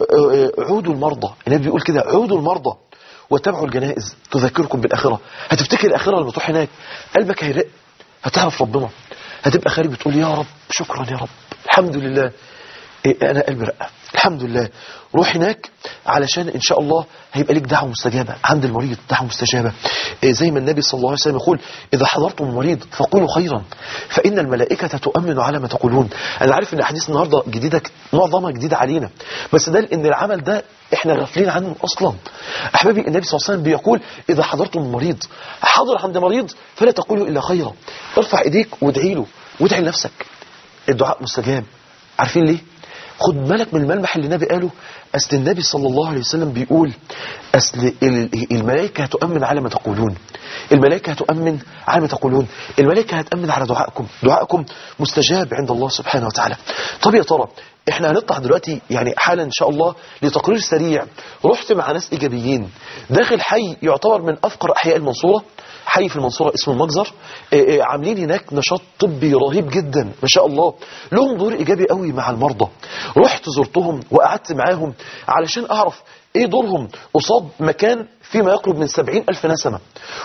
عودوا المرضى النبي بيقول كده عودوا المرضى وتابعوا الجنائز تذكركم بالآخرة هتفتكر الآخرة لما تروح هناك قلبك هيرق هتعرف ربنا هتبقى خارج بتقول يا رب شكرا يا رب الحمد لله إيه انا قلبي رقه الحمد لله روح هناك علشان ان شاء الله هيبقى لك دعوه مستجابه عند المريض دعوه مستجابه إيه زي ما النبي صلى الله عليه وسلم يقول اذا حضرتم المريض فقولوا خيرا فان الملائكه تؤمن على ما تقولون انا عارف ان احاديث النهارده جديده معظمها جديده علينا بس ده لان العمل ده احنا غافلين عنه اصلا احبابي النبي صلى الله عليه وسلم بيقول اذا حضرتم المريض حاضر عند مريض فلا تقولوا الا خيرا ارفع ايديك وادعي له وادعي لنفسك الدعاء مستجاب عارفين ليه خد بالك من الملمح اللي النبي قاله أصل النبي صلى الله عليه وسلم بيقول أصل الملائكة هتؤمن على ما تقولون الملائكة هتؤمن على ما تقولون الملائكة هتأمن على دعائكم دعائكم مستجاب عند الله سبحانه وتعالى طب يا ترى احنا هنطلع دلوقتي يعني حالا ان شاء الله لتقرير سريع رحت مع ناس ايجابيين داخل حي يعتبر من افقر احياء المنصوره حي في المنصورة اسمه المجزر آآ آآ عاملين هناك نشاط طبي رهيب جدا ما شاء الله لهم دور إيجابي قوي مع المرضى رحت زرتهم وقعدت معاهم علشان أعرف إيه دورهم قصاد مكان فيما يقرب من سبعين ألف نسمة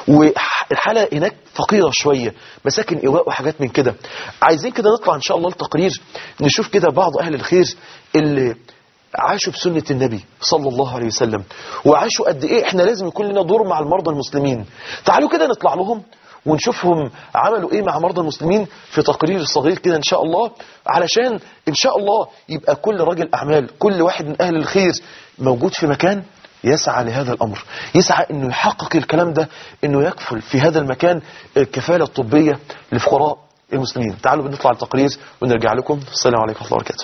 والحالة هناك فقيرة شوية مساكن إيواء وحاجات من كده عايزين كده نطلع إن شاء الله التقرير نشوف كده بعض أهل الخير اللي عاشوا بسنة النبي صلى الله عليه وسلم وعاشوا قد ايه احنا لازم يكون لنا دور مع المرضى المسلمين تعالوا كده نطلع لهم ونشوفهم عملوا ايه مع مرضى المسلمين في تقرير صغير كده ان شاء الله علشان ان شاء الله يبقى كل راجل اعمال كل واحد من اهل الخير موجود في مكان يسعى لهذا الامر يسعى انه يحقق الكلام ده انه يكفل في هذا المكان الكفالة الطبية لفقراء المسلمين تعالوا بنطلع التقرير ونرجع لكم السلام عليكم ورحمة الله وبركاته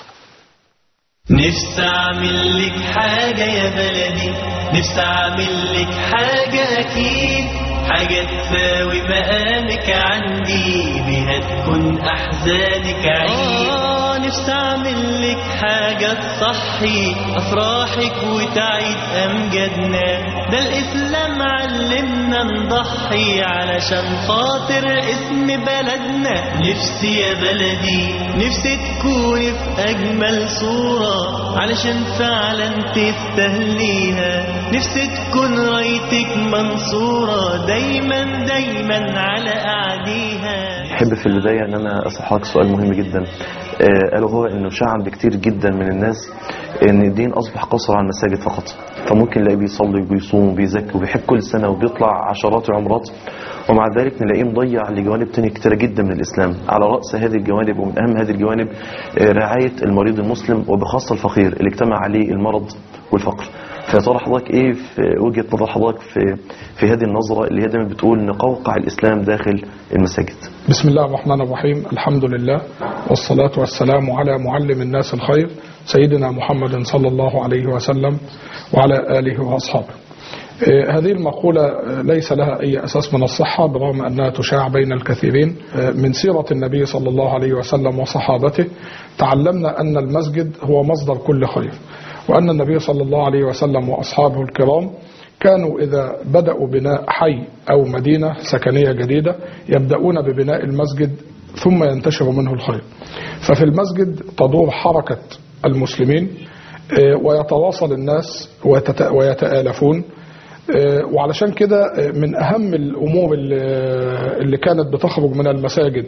نفسي اعمل لك حاجة يا بلدي نفسي اعمل لك حاجة اكيد حاجة تساوي مقامك عندي بها تكون احزانك عيد آه نفسي أعمل لك حاجة تصحي أفراحك وتعيد أمجادنا ده الإسلام علمنا نضحي علشان خاطر اسم بلدنا نفسي يا بلدي نفسي تكوني في أجمل صورة علشان فعلا تستهليها نفسي تكون رايتك منصورة دايما دايما على أعديها أحب في البداية أن أنا أصححك سؤال مهم جدا آه، ألا وهو أنه شاع عند كتير جدا من الناس أن الدين أصبح قصر على المساجد فقط فممكن نلاقيه بيصلي وبيصوم وبيزكي وبيحج كل سنة وبيطلع عشرات العمرات ومع ذلك نلاقيه مضيع لجوانب تانية كتيرة جدا من الإسلام على رأس هذه الجوانب ومن أهم هذه الجوانب آه، رعاية المريض المسلم وبخاصة الفقير اللي اجتمع عليه المرض والفقر فيا ترى حضرتك ايه في وجهة نظر حضرتك في في هذه النظرة اللي هي دايما بتقول نقوقع الإسلام داخل المساجد بسم الله الرحمن الرحيم الحمد لله والصلاة والسلام على معلم الناس الخير سيدنا محمد صلى الله عليه وسلم وعلى آله وأصحابه آه، هذه المقولة آه، ليس لها أي أساس من الصحة برغم أنها تشاع بين الكثيرين آه، من سيرة النبي صلى الله عليه وسلم وصحابته تعلمنا أن المسجد هو مصدر كل خير وأن النبي صلى الله عليه وسلم وأصحابه الكرام كانوا إذا بدأوا بناء حي أو مدينة سكنية جديدة يبدأون ببناء المسجد ثم ينتشر منه الخير ففي المسجد تدور حركة المسلمين آه، ويتواصل الناس ويتت- ويتآلفون آه، وعلشان كده آه، من أهم الأمور اللي اللي كانت بتخرج من المساجد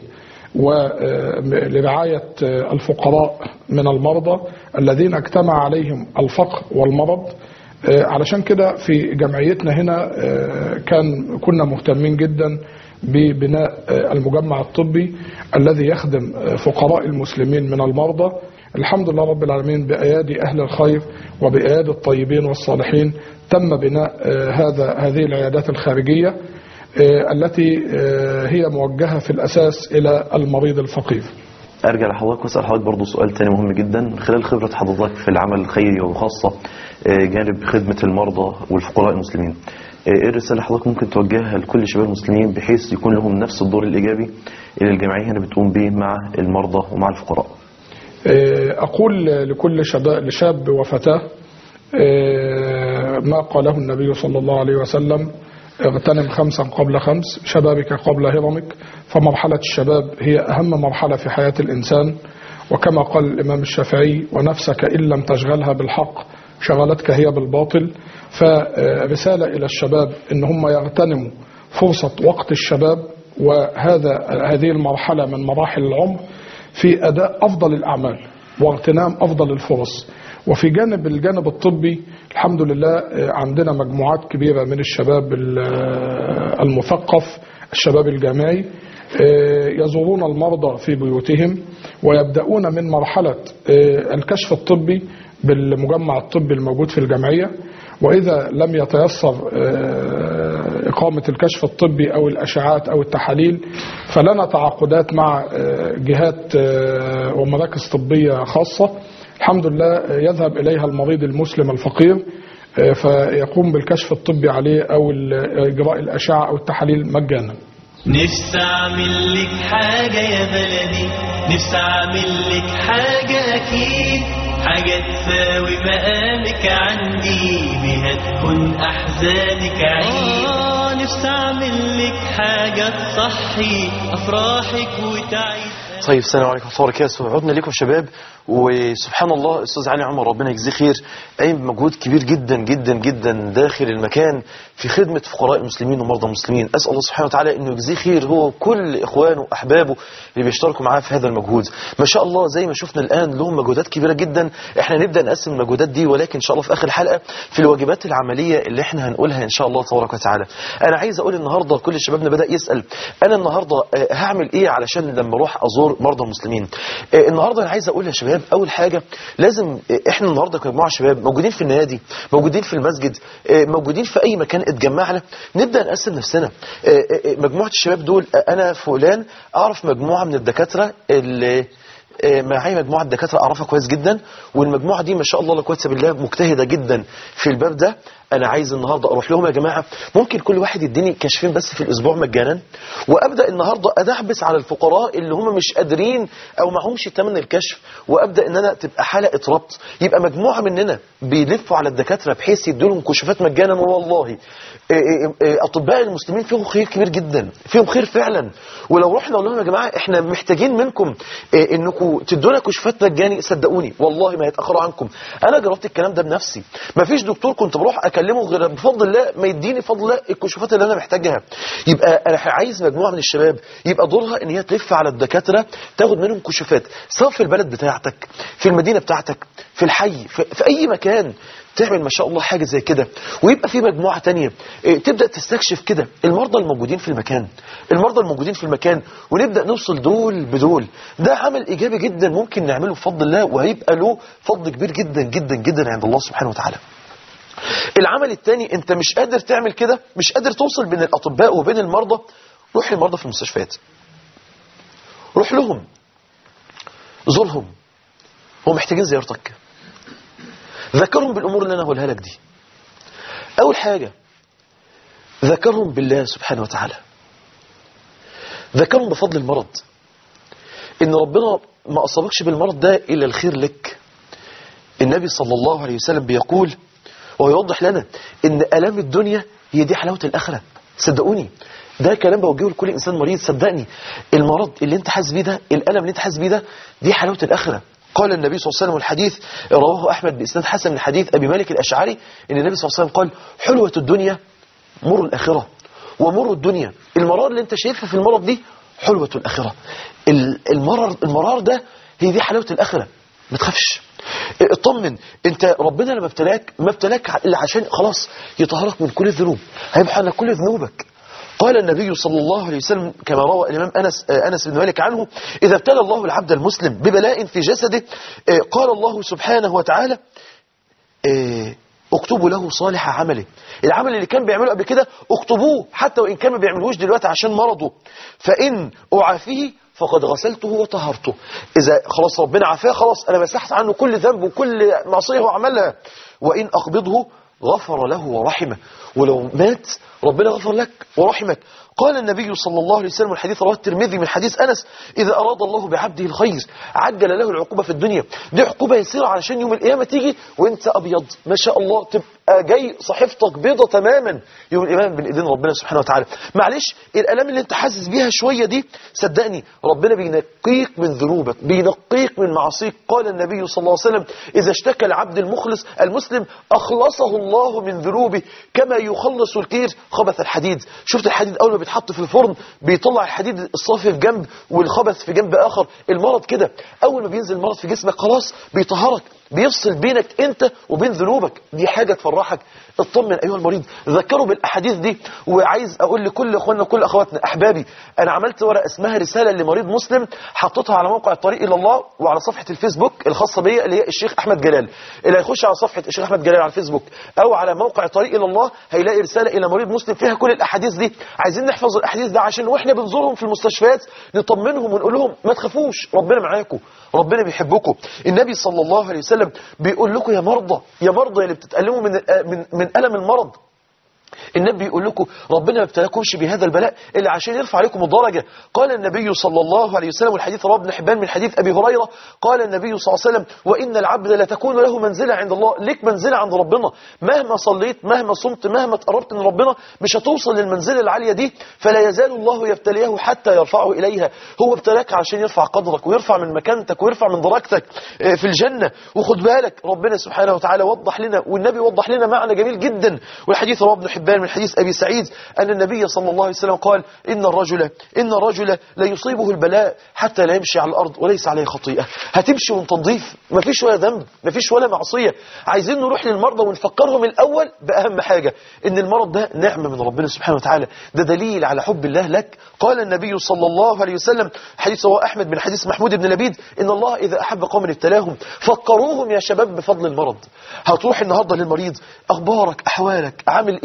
ولرعاية الفقراء من المرضى الذين اجتمع عليهم الفقر والمرض آه، علشان كده في جمعيتنا هنا آه، كان كنا مهتمين جدا ببناء آه، المجمع الطبي الذي يخدم آه، فقراء المسلمين من المرضى الحمد لله رب العالمين بأيادي أهل الخير وبأيادي الطيبين والصالحين تم بناء آه، هذا هذه العيادات الخارجية آه، التي آه، هي موجهة في الأساس إلى المريض الفقير ارجع لحضرتك واسال حضرتك برضه سؤال تاني مهم جدا من خلال خبره حضرتك في العمل الخيري وخاصه آه، جانب خدمه المرضى والفقراء المسلمين آه، ايه الرساله اللي حضرتك ممكن توجهها لكل شباب المسلمين بحيث يكون لهم نفس الدور الايجابي اللي الجمعيه هنا بتقوم به مع المرضى ومع الفقراء آه، أقول لكل شباب لشاب وفتاة آه، ما قاله النبي صلى الله عليه وسلم اغتنم خمسا قبل خمس شبابك قبل هرمك فمرحلة الشباب هي أهم مرحلة في حياة الإنسان وكما قال الإمام الشافعي ونفسك إن لم تشغلها بالحق شغلتك هي بالباطل فرسالة إلى الشباب إن هم يغتنموا فرصة وقت الشباب وهذا هذه المرحلة من مراحل العمر في أداء أفضل الأعمال واغتنام أفضل الفرص وفي جانب الجانب الطبي الحمد لله آه، عندنا مجموعات كبيرة من الشباب ال- آه، المثقف الشباب الجامعي آه، يزورون المرضى في بيوتهم ويبدأون من مرحلة آه، الكشف الطبي بالمجمع الطبي الموجود في الجمعية وإذا لم يتيسر آه، إقامة الكشف الطبي أو الأشعات أو التحاليل فلنا تعاقدات مع آه، جهات آه، ومراكز طبية خاصة الحمد لله آه، يذهب إليها المريض المسلم الفقير آه، فيقوم بالكشف الطبي عليه أو ال- إجراء الأشعة أو التحاليل مجانا نفسي اعمل لك حاجة يا بلدي نفسي اعمل لك حاجة اكيد حاجة تساوي مقامك عندي بها تكون احزانك عيد آه نفسي اعمل لك حاجة تصحي افراحك وتعيد طيب السلام عليكم ورحمه الله وبركاته عدنا لكم شباب وسبحان الله استاذ علي عمر ربنا يجزيه خير قايم بمجهود كبير جدا جدا جدا داخل المكان في خدمه فقراء المسلمين ومرضى المسلمين اسال الله سبحانه وتعالى انه يجزيه خير هو وكل اخوانه واحبابه اللي بيشتركوا معاه في هذا المجهود ما شاء الله زي ما شفنا الان لهم مجهودات كبيره جدا احنا نبدا نقسم المجهودات دي ولكن ان شاء الله في اخر الحلقه في الواجبات العمليه اللي احنا هنقولها ان شاء الله تبارك وتعالى انا عايز اقول النهارده كل شبابنا بدا يسال انا النهارده آه، هعمل ايه علشان لما اروح ازور مرضى المسلمين آه، النهارده انا عايز اقول يا شباب اول حاجه لازم آه، احنا النهارده كمجموعه شباب موجودين في النادي موجودين في المسجد آه، موجودين في اي مكان اتجمعنا نبدا نقسم نفسنا آه، آه، آه، مجموعه الشباب دول آه، انا فلان اعرف مجموعه من الدكاتره اللي آه، معايا مجموعه دكاتره اعرفها كويس جدا والمجموعه دي ما شاء الله لا قوه الا بالله مجتهده جدا في الباب ده انا عايز النهارده اروح لهم يا جماعه ممكن كل واحد يديني كشفين بس في الاسبوع مجانا وابدا النهارده ادعبس على الفقراء اللي هم مش قادرين او معهمش ثمن الكشف وابدا ان انا تبقى حلقه ربط يبقى مجموعه مننا بيلفوا على الدكاتره بحيث يدوا لهم كشوفات مجانا والله إيه إيه إيه اطباء المسلمين فيهم خير كبير جدا فيهم خير فعلا ولو رحنا نقول لهم يا جماعه احنا محتاجين منكم إيه انكم تدونا كشوفات مجاني صدقوني والله ما هيتاخروا عنكم انا جربت الكلام ده بنفسي ما فيش دكتور كنت بروح اكلمه غير بفضل الله ما يديني فضل الله الكشوفات اللي انا محتاجها يبقى انا عايز مجموعه من الشباب يبقى دورها ان هي تلف على الدكاتره تاخد منهم كشوفات سواء في البلد بتاعتك في المدينه بتاعتك في الحي في, في اي مكان تعمل ما شاء الله حاجة زي كده ويبقى في مجموعة تانية إيه، تبدأ تستكشف كده المرضى الموجودين في المكان المرضى الموجودين في المكان ونبدأ نوصل دول بدول ده عمل إيجابي جدا ممكن نعمله بفضل الله وهيبقى له فضل كبير جدا جدا جدا عند الله سبحانه وتعالى العمل الثاني انت مش قادر تعمل كده مش قادر توصل بين الأطباء وبين المرضى روح للمرضى في المستشفيات روح لهم زورهم هم محتاجين زيارتك ذكرهم بالأمور اللي أنا هقولها لك دي أول حاجة ذكرهم بالله سبحانه وتعالى ذكرهم بفضل المرض إن ربنا ما أصابكش بالمرض ده إلا الخير لك النبي صلى الله عليه وسلم بيقول ويوضح لنا إن ألام الدنيا هي دي حلاوة الآخرة صدقوني ده كلام بوجهه لكل إنسان مريض صدقني المرض اللي انت حاسس بيه ده الألم اللي انت حاسس بيه ده دي حلاوة الآخرة قال النبي صلى الله عليه وسلم الحديث رواه أحمد بإسناد حسن من حديث أبي مالك الأشعري إن النبي صلى الله عليه وسلم قال حلوة الدنيا مر الآخرة ومر الدنيا المرار اللي انت شايفها في المرض دي حلوة الآخرة ال- المرار المرار ده هي دي حلاوة الآخرة ما تخافش اطمن انت ربنا لما ابتلاك ما ابتلاك الا عشان خلاص يطهرك من كل الذنوب هيمحى لك كل ذنوبك قال النبي صلى الله عليه وسلم كما روى الإمام أنس, آه، أنس بن مالك عنه إذا ابتلى الله العبد المسلم ببلاء في جسده آه، قال الله سبحانه وتعالى آه، اكتبوا له صالح عمله العمل اللي كان بيعمله قبل كده اكتبوه حتى وإن كان ما بيعملوش دلوقتي عشان مرضه فإن أعافيه فقد غسلته وطهرته إذا خلاص ربنا عافاه خلاص أنا مسحت عنه كل ذنب وكل معصية هو عملها وإن أقبضه غفر له ورحمه ولو مات ربنا غفر لك ورحمك قال النبي صلى الله عليه وسلم الحديث رواه الترمذي من حديث أنس إذا أراد الله بعبده الخير عجل له العقوبة في الدنيا دي عقوبة يسيرة علشان يوم القيامة تيجي وانت أبيض ما شاء الله تبقى جاي صحيفتك بيضة تماما يوم القيامة بين إيدين ربنا سبحانه وتعالى معلش الألام اللي انت حاسس بيها شوية دي صدقني ربنا بينقيك من ذنوبك بينقيك من معاصيك قال النبي صلى الله عليه وسلم إذا اشتكى العبد المخلص المسلم أخلصه الله من ذنوبه كما يخلص الكير خبث الحديد شفت الحديد أول ما بيتحط في الفرن بيطلع الحديد الصافي في جنب والخبث في جنب آخر المرض كده أول ما بينزل المرض في جسمك خلاص بيطهرك بيفصل بينك انت وبين ذنوبك دي حاجة تفرحك اطمن ايها المريض ذكروا بالاحاديث دي وعايز اقول لكل اخواننا وكل اخواتنا احبابي انا عملت ورقه اسمها رساله لمريض مسلم حطيتها على موقع الطريق الى الله وعلى صفحه الفيسبوك الخاصه بيا اللي هي الشيخ احمد جلال اللي هيخش على صفحه الشيخ احمد جلال على الفيسبوك او على موقع الطريق الى الله هيلاقي رساله الى مريض مسلم فيها كل الاحاديث دي عايزين نحفظ الاحاديث ده عشان واحنا بنزورهم في المستشفيات نطمنهم ونقول لهم ما تخافوش ربنا معاكم ربنا بيحبكم النبي صلى الله عليه وسلم بيقول لكم يا مرضى يا مرضى اللي بتتألموا من من من ألم المرض النبي يقول لكم ربنا ما ابتلاكمش بهذا البلاء إلا عشان يرفع عليكم الدرجة قال النبي صلى الله عليه وسلم والحديث رواه ابن حبان من حديث أبي هريرة قال النبي صلى الله عليه وسلم وإن العبد لتكون له منزلة عند الله ليك منزلة عند ربنا مهما صليت مهما صمت مهما تقربت من ربنا مش هتوصل للمنزلة العالية دي فلا يزال الله يبتليه حتى يرفعه إليها هو ابتلاك عشان يرفع قدرك ويرفع من مكانتك ويرفع من درجتك آه، في الجنة وخد بالك ربنا سبحانه وتعالى وضح لنا والنبي وضح لنا معنى جميل جدا والحديث رواه ابن حبان من حديث أبي سعيد أن النبي صلى الله عليه وسلم قال إن الرجل إن الرجل لا يصيبه البلاء حتى لا يمشي على الأرض وليس عليه خطيئة هتمشي وانت نظيف مفيش ولا ذنب مفيش ولا معصية عايزين نروح للمرضى ونفكرهم الأول بأهم حاجة إن المرض ده نعمة من ربنا سبحانه وتعالى ده دليل على حب الله لك قال النبي صلى الله عليه وسلم حديث رواه أحمد من حديث محمود بن لبيد إن الله إذا أحب قوم ابتلاهم فكروهم يا شباب بفضل المرض هتروح النهاردة للمريض أخبارك أحوالك عامل إيه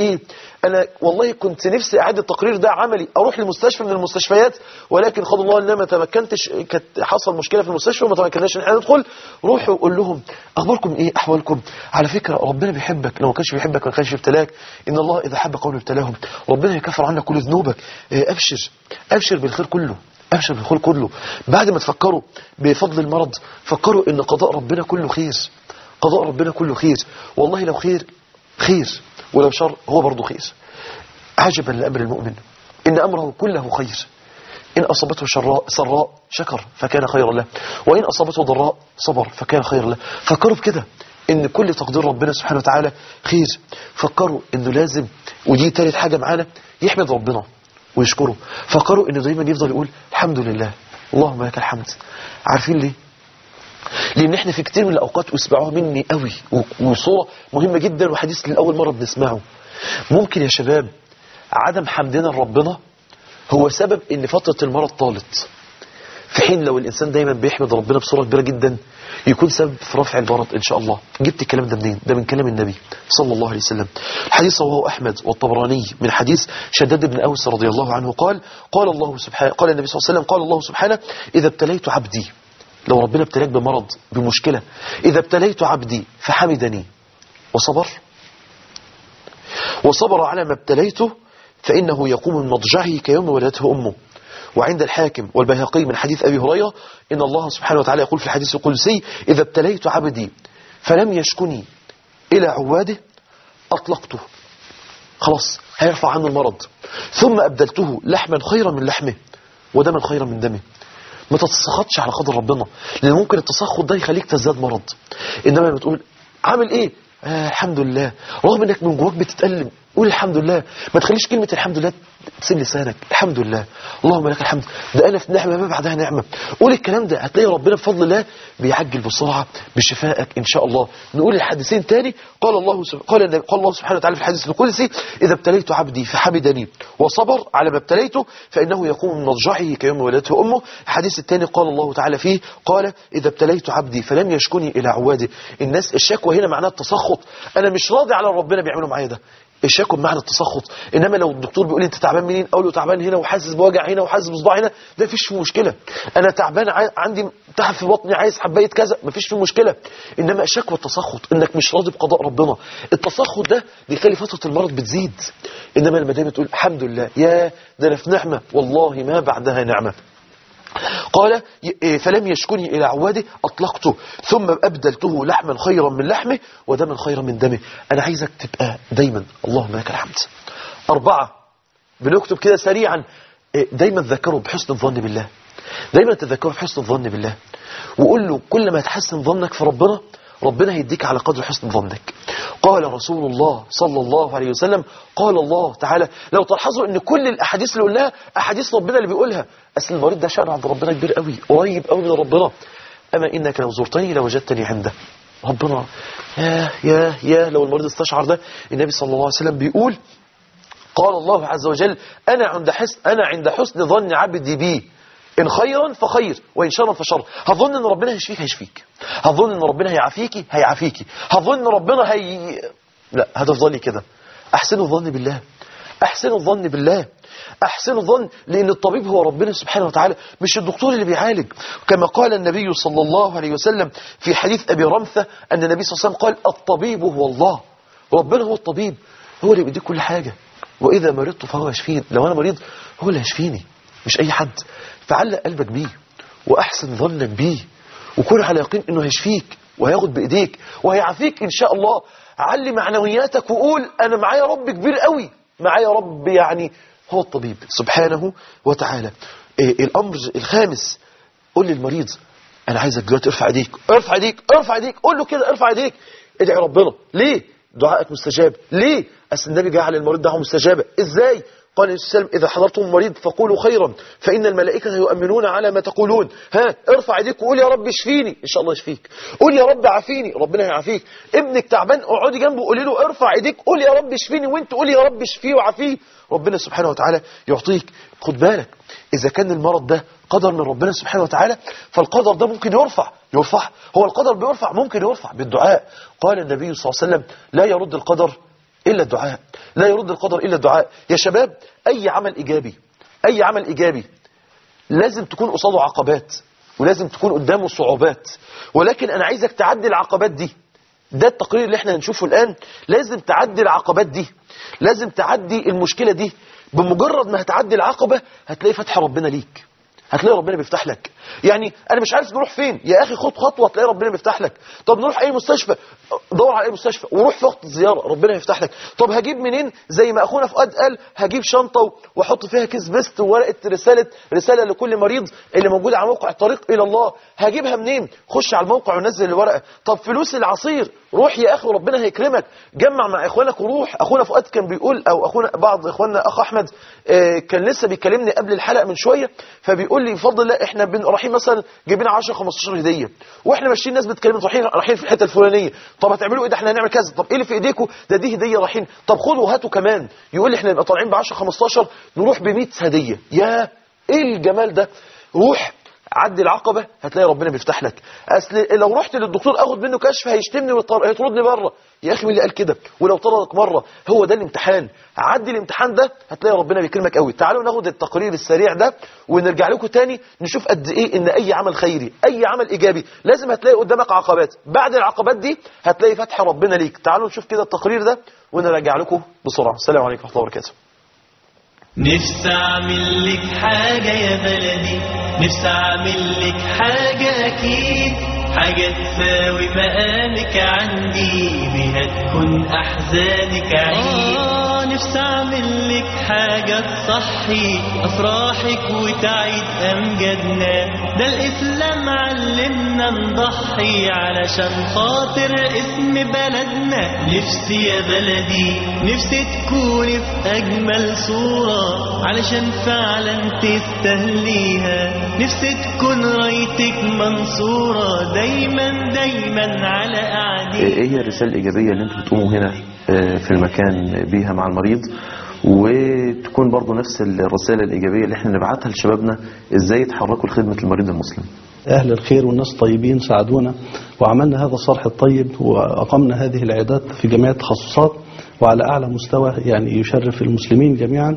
انا والله كنت نفسي اعد التقرير ده عملي اروح لمستشفى من المستشفيات ولكن قدر الله ان انا ما تمكنتش كانت حصل مشكله في المستشفى وما تمكناش ان احنا ندخل روحوا قول لهم اخباركم ايه احوالكم على فكره ربنا بيحبك لو ما كانش بيحبك ما كانش ابتلاك ان الله اذا حب قوم ابتلاهم ربنا يكفر عنك كل ذنوبك إيه، ابشر ابشر بالخير كله ابشر بالخير كله بعد ما تفكروا بفضل المرض فكروا ان قضاء ربنا كله خير قضاء ربنا كله خير والله لو خير خير ولو شر هو برضه خير عجبا لأمر المؤمن إن أمره كله خير إن أصابته شراء سراء شكر فكان خيرا له وإن أصابته ضراء صبر فكان خيرا له فكروا بكده إن كل تقدير ربنا سبحانه وتعالى خير فكروا إنه لازم ودي تالت حاجة معانا يحمد ربنا ويشكره فكروا إنه دايما يفضل يقول الحمد لله اللهم لك الحمد عارفين ليه لان احنا في كتير من الاوقات واسمعوها مني قوي و- وصوره مهمه جدا وحديث لاول مره بنسمعه ممكن يا شباب عدم حمدنا لربنا هو سبب ان فتره المرض طالت في حين لو الانسان دايما بيحمد ربنا بصوره كبيره جدا يكون سبب في رفع المرض ان شاء الله جبت الكلام ده منين ده من كلام النبي صلى الله عليه وسلم الحديث رواه احمد والطبراني من حديث شداد بن اوس رضي الله عنه قال قال الله سبحانه قال النبي صلى الله عليه وسلم قال الله سبحانه اذا ابتليت عبدي لو ربنا ابتلاك بمرض بمشكله اذا ابتليت عبدي فحمدني وصبر وصبر على ما ابتليته فإنه يقوم من مضجعه كيوم ولدته أمه وعند الحاكم والبيهقي من حديث أبي هريرة إن الله سبحانه وتعالى يقول في الحديث القدسي إذا ابتليت عبدي فلم يشكني إلى عواده أطلقته خلاص هيرفع عنه المرض ثم أبدلته لحما خيرا من لحمه ودما خيرا من دمه ما تتسخطش على قدر ربنا لان ممكن التسخط ده يخليك تزداد مرض انما لما تقول عامل ايه آه الحمد لله رغم انك من جواك بتتألم قول الحمد لله ما تخليش كلمة الحمد لله تسيب لسانك الحمد لله اللهم لك الحمد ده انا في نعمة ما بعدها نعمة قول الكلام ده هتلاقي ربنا بفضل الله بيعجل بسرعة بشفائك ان شاء الله نقول الحديثين تاني قال الله سب... قال النبي... قال الله سبحانه وتعالى في الحديث القدسي اذا ابتليت عبدي فحمدني وصبر على ما ابتليته فانه يقوم من مضجعه كيوم ولدته امه الحديث الثاني قال الله تعالى فيه قال اذا ابتليت عبدي فلم يشكني الى عواده الناس الشكوى هنا معناها التسخط انا مش راضي على ربنا بيعمله معايا ده الشكوى بمعنى التسخط انما لو الدكتور بيقول لي انت تعبان منين اقول له تعبان هنا وحاسس بوجع هنا وحاسس بصداع هنا ده مفيش فيه مشكله انا تعبان عاي... عندي تعب في بطني عايز حبايه كذا مفيش فيه مشكله انما الشكوى التسخط انك مش راضي بقضاء ربنا التسخط ده بيخلي فتره المرض بتزيد انما لما دايما تقول الحمد لله يا ده انا في نعمه والله ما بعدها نعمه قال ي- فلم يشكني إلى عواده أطلقته ثم أبدلته لحما خيرا من لحمه ودما خيرا من دمه أنا عايزك تبقى دايما اللهم لك الحمد أربعة بنكتب كده سريعا إيه، دايما تذكروا بحسن الظن بالله دايما تذكروا بحسن الظن بالله وقول له كل ما يتحسن ظنك في ربنا ربنا هيديك على قدر حسن ظنك قال رسول الله صلى الله عليه وسلم قال الله تعالى لو تلاحظوا ان كل الاحاديث اللي قلناها احاديث ربنا اللي بيقولها اصل المريض ده شأنه عند ربنا كبير قوي قريب قوي من ربنا اما انك لو زرتني لوجدتني عنده ربنا يا يا يا لو المريض استشعر ده النبي صلى الله عليه وسلم بيقول قال الله عز وجل أنا عند حسن أنا عند حسن ظن عبدي بي إن خيرا فخير وإن شرا فشر هظن إن ربنا هيشفيك هيشفيك هظن إن ربنا هيعافيكي هيعافيكي هظن إن ربنا هي لا هتفضلي كده أحسنوا الظن بالله أحسنوا الظن بالله أحسنوا الظن لأن الطبيب هو ربنا سبحانه وتعالى مش الدكتور اللي بيعالج كما قال النبي صلى الله عليه وسلم في حديث أبي رمثة أن النبي صلى الله عليه وسلم قال الطبيب هو الله ربنا هو الطبيب هو اللي بيديك كل حاجة وإذا مرضت فهو يشفين لو أنا مريض هو اللي هيشفيني مش أي حد فعلق قلبك بيه وأحسن ظنك بيه وكن على يقين إنه هيشفيك وهياخد بإيديك وهيعافيك إن شاء الله علي معنوياتك وقول أنا معايا رب كبير قوي معايا رب يعني هو الطبيب سبحانه وتعالى إيه الأمر الخامس قول للمريض أنا عايزك دلوقتي ارفع ايديك ارفع ايديك ارفع ايديك قول له كده ارفع ايديك ادعي ربنا ليه دعائك مستجاب ليه أصل النبي جعل المريض دعوه مستجابة ازاي قال النبي صلى الله عليه وسلم إذا حضرتم المريض فقولوا خيرا فإن الملائكة يؤمنون على ما تقولون ها ارفع ايديك وقول يا رب اشفيني إن شاء الله يشفيك قول يا رب عافيني ربنا هيعافيك ابنك تعبان اقعدي جنبه قولي له ارفع ايديك قول يا رب اشفيني وانت قول يا رب اشفيه وعافيه ربنا سبحانه وتعالى يعطيك خد بالك إذا كان المرض ده قدر من ربنا سبحانه وتعالى فالقدر ده ممكن يرفع يرفع هو القدر بيرفع ممكن يرفع بالدعاء قال النبي صلى الله عليه وسلم لا يرد القدر إلا الدعاء لا يرد القدر إلا الدعاء يا شباب أي عمل إيجابي أي عمل إيجابي لازم تكون قصاده عقبات ولازم تكون قدامه صعوبات ولكن أنا عايزك تعدي العقبات دي ده التقرير اللي احنا هنشوفه الآن لازم تعدي العقبات دي لازم تعدي المشكلة دي بمجرد ما هتعدي العقبة هتلاقي فتح ربنا ليك هتلاقي ربنا بيفتح لك يعني انا مش عارف نروح فين يا اخي خد خطوه تلاقي ربنا بيفتح لك طب نروح اي مستشفى دور على اي مستشفى وروح في وقت الزياره ربنا يفتح لك طب هجيب منين زي ما اخونا فؤاد قال هجيب شنطه واحط فيها كيس بيست وورقه رساله رساله لكل مريض اللي موجوده على موقع الطريق الى الله هجيبها منين خش على الموقع ونزل الورقه طب فلوس العصير روح يا اخي ربنا هيكرمك جمع مع اخوانك وروح اخونا فؤاد كان بيقول او اخونا بعض اخواننا اخ احمد آه، كان لسه بيكلمني قبل الحلقه من شويه فبيقول لي بفضل الله احنا بن- رايحين مثلا جايبين 10 15 هديه واحنا ماشيين ناس بتكلم رايحين رايحين في الحته الفلانيه طب هتعملوا ايه ده احنا هنعمل كذا طب ايه اللي في ايديكم ده دي هديه رايحين طب خدوا هاتوا كمان يقول لي احنا نبقى طالعين ب 10 15 نروح ب 100 هديه يا ايه الجمال ده روح عدي العقبة هتلاقي ربنا بيفتح لك اصل لو رحت للدكتور اخد منه كشف هيشتمني ويطر- هيطردني بره يا اخي مين اللي قال كده ولو طردك مره هو ده الامتحان عدي الامتحان ده هتلاقي ربنا بيكرمك قوي تعالوا ناخد التقرير السريع ده ونرجع لكم تاني نشوف قد ايه ان اي عمل خيري اي عمل ايجابي لازم هتلاقي قدامك عقبات بعد العقبات دي هتلاقي فتح ربنا ليك تعالوا نشوف كده التقرير ده ونرجع لكم بسرعه السلام عليكم ورحمه الله وبركاته نفسي اعمل لك حاجة يا بلدي نفسي اعمل لك حاجة اكيد حاجة تساوي مقامك عندي بها تكون احزانك عيد آه نفسي اعمل لك حاجة تصحي افراحك وتعيد امجادنا ده الاسلام علمنا نضحي علشان خاطر اسم بلدنا نفسي يا بلدي نفسي تكوني في اجمل صورة علشان فعلا تستهليها نفسي تكون رايتك منصورة دايما دايما على قعدي ايه هي الرسالة الإيجابية اللي انتوا بتقوموا هنا آه، في المكان بيها مع المريض وتكون برضو نفس الرسالة الإيجابية اللي احنا نبعتها لشبابنا ازاي يتحركوا لخدمة المريض المسلم أهل الخير والناس طيبين ساعدونا وعملنا هذا الصرح الطيب وأقمنا هذه العيادات في جميع التخصصات وعلى أعلى مستوى يعني يشرف المسلمين جميعا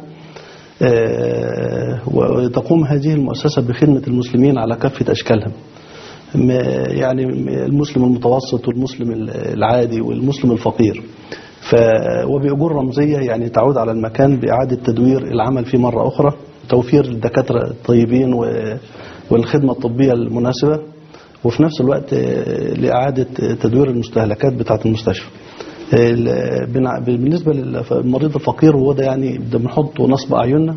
آه، وتقوم هذه المؤسسة بخدمة المسلمين على كافة أشكالهم م- يعني المسلم المتوسط والمسلم العادي والمسلم الفقير ف وبأجور رمزية يعني تعود على المكان بإعادة تدوير العمل فيه مرة أخرى توفير الدكاترة الطيبين و- والخدمة الطبية المناسبة وفي نفس الوقت آه، لإعادة تدوير المستهلكات بتاعة المستشفى ال- بنع- بالنسبة للمريض الفقير وهو ده يعني ده بنحطه نصب أعيننا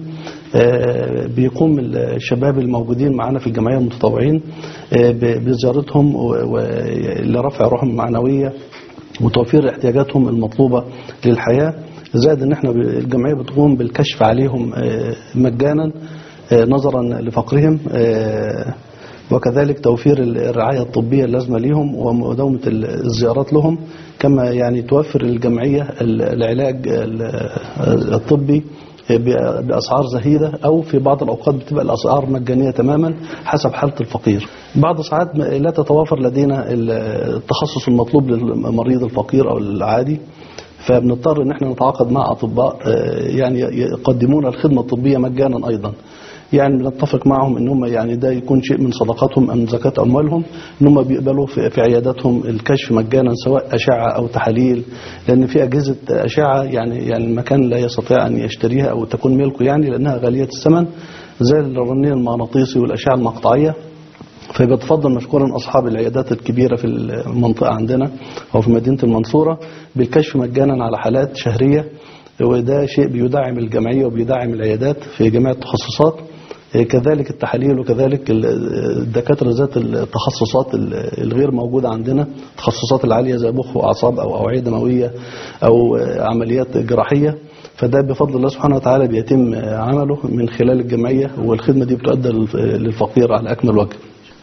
آه، بيقوم الشباب الموجودين معانا في الجمعية المتطوعين آه، ب- بزيارتهم و- و- لرفع روحهم المعنوية وتوفير احتياجاتهم المطلوبة للحياة زائد ان احنا ب- الجمعية بتقوم بالكشف عليهم آه، مجانا آه، نظرا لفقرهم آه، وكذلك توفير الرعاية الطبية اللازمة ليهم ومداومة الزيارات لهم كما يعني توفر الجمعية ال- العلاج ال- الطبي ب- بأسعار زهيدة أو في بعض الأوقات بتبقى الأسعار مجانية تماما حسب حالة الفقير بعض ساعات ما- لا تتوافر لدينا ال- التخصص المطلوب للمريض الفقير أو العادي فبنضطر ان احنا نتعاقد مع اطباء آه، يعني يقدمون الخدمه الطبيه مجانا ايضا يعني بنتفق معهم ان هم يعني ده يكون شيء من صدقاتهم ام زكاه اموالهم ان هم بيقبلوا في في عياداتهم الكشف مجانا سواء اشعه او تحاليل لان في اجهزه اشعه يعني يعني المكان لا يستطيع ان يشتريها او تكون ملكه يعني لانها غاليه الثمن زي الرنين المغناطيسي والاشعه المقطعيه فبيتفضل مشكورا أصحاب العيادات الكبيرة في المنطقة عندنا أو في مدينة المنصورة بالكشف مجانا على حالات شهرية وده شيء بيدعم الجمعية وبيدعم العيادات في جميع التخصصات كذلك التحاليل وكذلك الدكاترة ذات التخصصات الغير موجودة عندنا التخصصات العالية زي مخ وأعصاب أو أوعية دموية أو عمليات جراحية فده بفضل الله سبحانه وتعالى بيتم عمله من خلال الجمعية والخدمة دي بتؤدى للفقير على أكمل وجه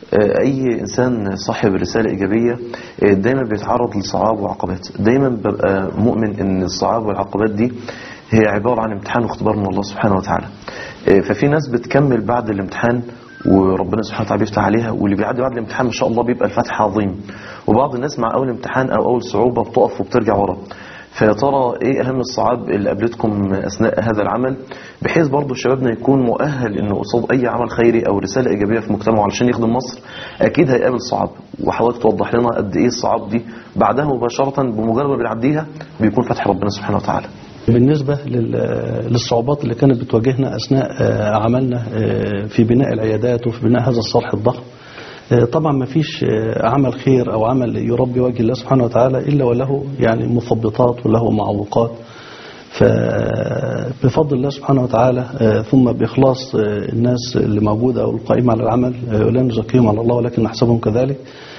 اي انسان صاحب رساله ايجابيه دايما بيتعرض لصعاب وعقبات دايما ببقى مؤمن ان الصعاب والعقبات دي هي عباره عن امتحان واختبار من الله سبحانه وتعالى ففي ناس بتكمل بعد الامتحان وربنا سبحانه وتعالى بيفتح عليها واللي بيعدي بعد الامتحان ما شاء الله بيبقى الفتح عظيم وبعض الناس مع اول امتحان او اول صعوبه بتقف وبترجع ورا فيا ترى ايه اهم الصعاب اللي قابلتكم اثناء هذا العمل بحيث برضه شبابنا يكون مؤهل انه قصاد اي عمل خيري او رساله ايجابيه في مجتمعه علشان يخدم مصر اكيد هيقابل صعاب وحضرتك توضح لنا قد ايه الصعاب دي بعدها مباشره بمجرد ما بنعديها بيكون فتح ربنا سبحانه وتعالى بالنسبة لل- للصعوبات اللي كانت بتواجهنا أثناء آه، عملنا آه، في بناء العيادات وفي بناء هذا الصرح الضخم آه، طبعا ما فيش آه، عمل خير أو عمل يربي وجه الله سبحانه وتعالى إلا وله يعني مثبطات وله معوقات فبفضل الله سبحانه وتعالى آه، ثم بإخلاص آه، الناس اللي موجودة أو القائمة على العمل آه، ولا نزكيهم على الله ولكن نحسبهم كذلك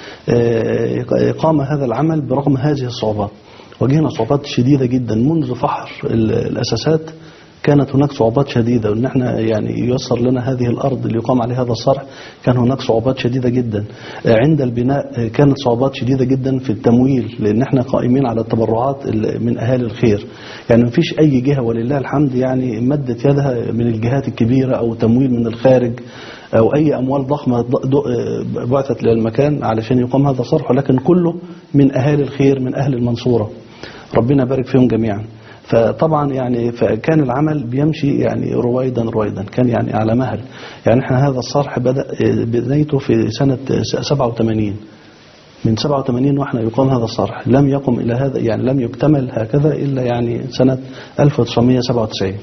آه، قام هذا العمل برغم هذه الصعوبات واجهنا صعوبات شديدة جدا منذ فحر ال- الأساسات كانت هناك صعوبات شديدة وإن احنا يعني ييسر لنا هذه الأرض اللي يقام عليها هذا الصرح كان هناك صعوبات شديدة جدا آه، عند البناء آه، كانت صعوبات شديدة جدا في التمويل لأن احنا قائمين على التبرعات ال- من أهالي الخير يعني مفيش أي جهة ولله الحمد يعني مدت يدها من الجهات الكبيرة أو تمويل من الخارج أو أي أموال ضخمة ض- ض- بعثت للمكان علشان يقام هذا الصرح ولكن كله من أهالي الخير من أهل المنصورة ربنا يبارك فيهم جميعا فطبعا يعني فكان العمل بيمشي يعني رويدا رويدا كان يعني على مهل يعني احنا هذا الصرح بدأ بدايته في سنة 87 من 87 واحنا يقام هذا الصرح لم يقم إلى هذا يعني لم يكتمل هكذا إلا يعني سنة 1997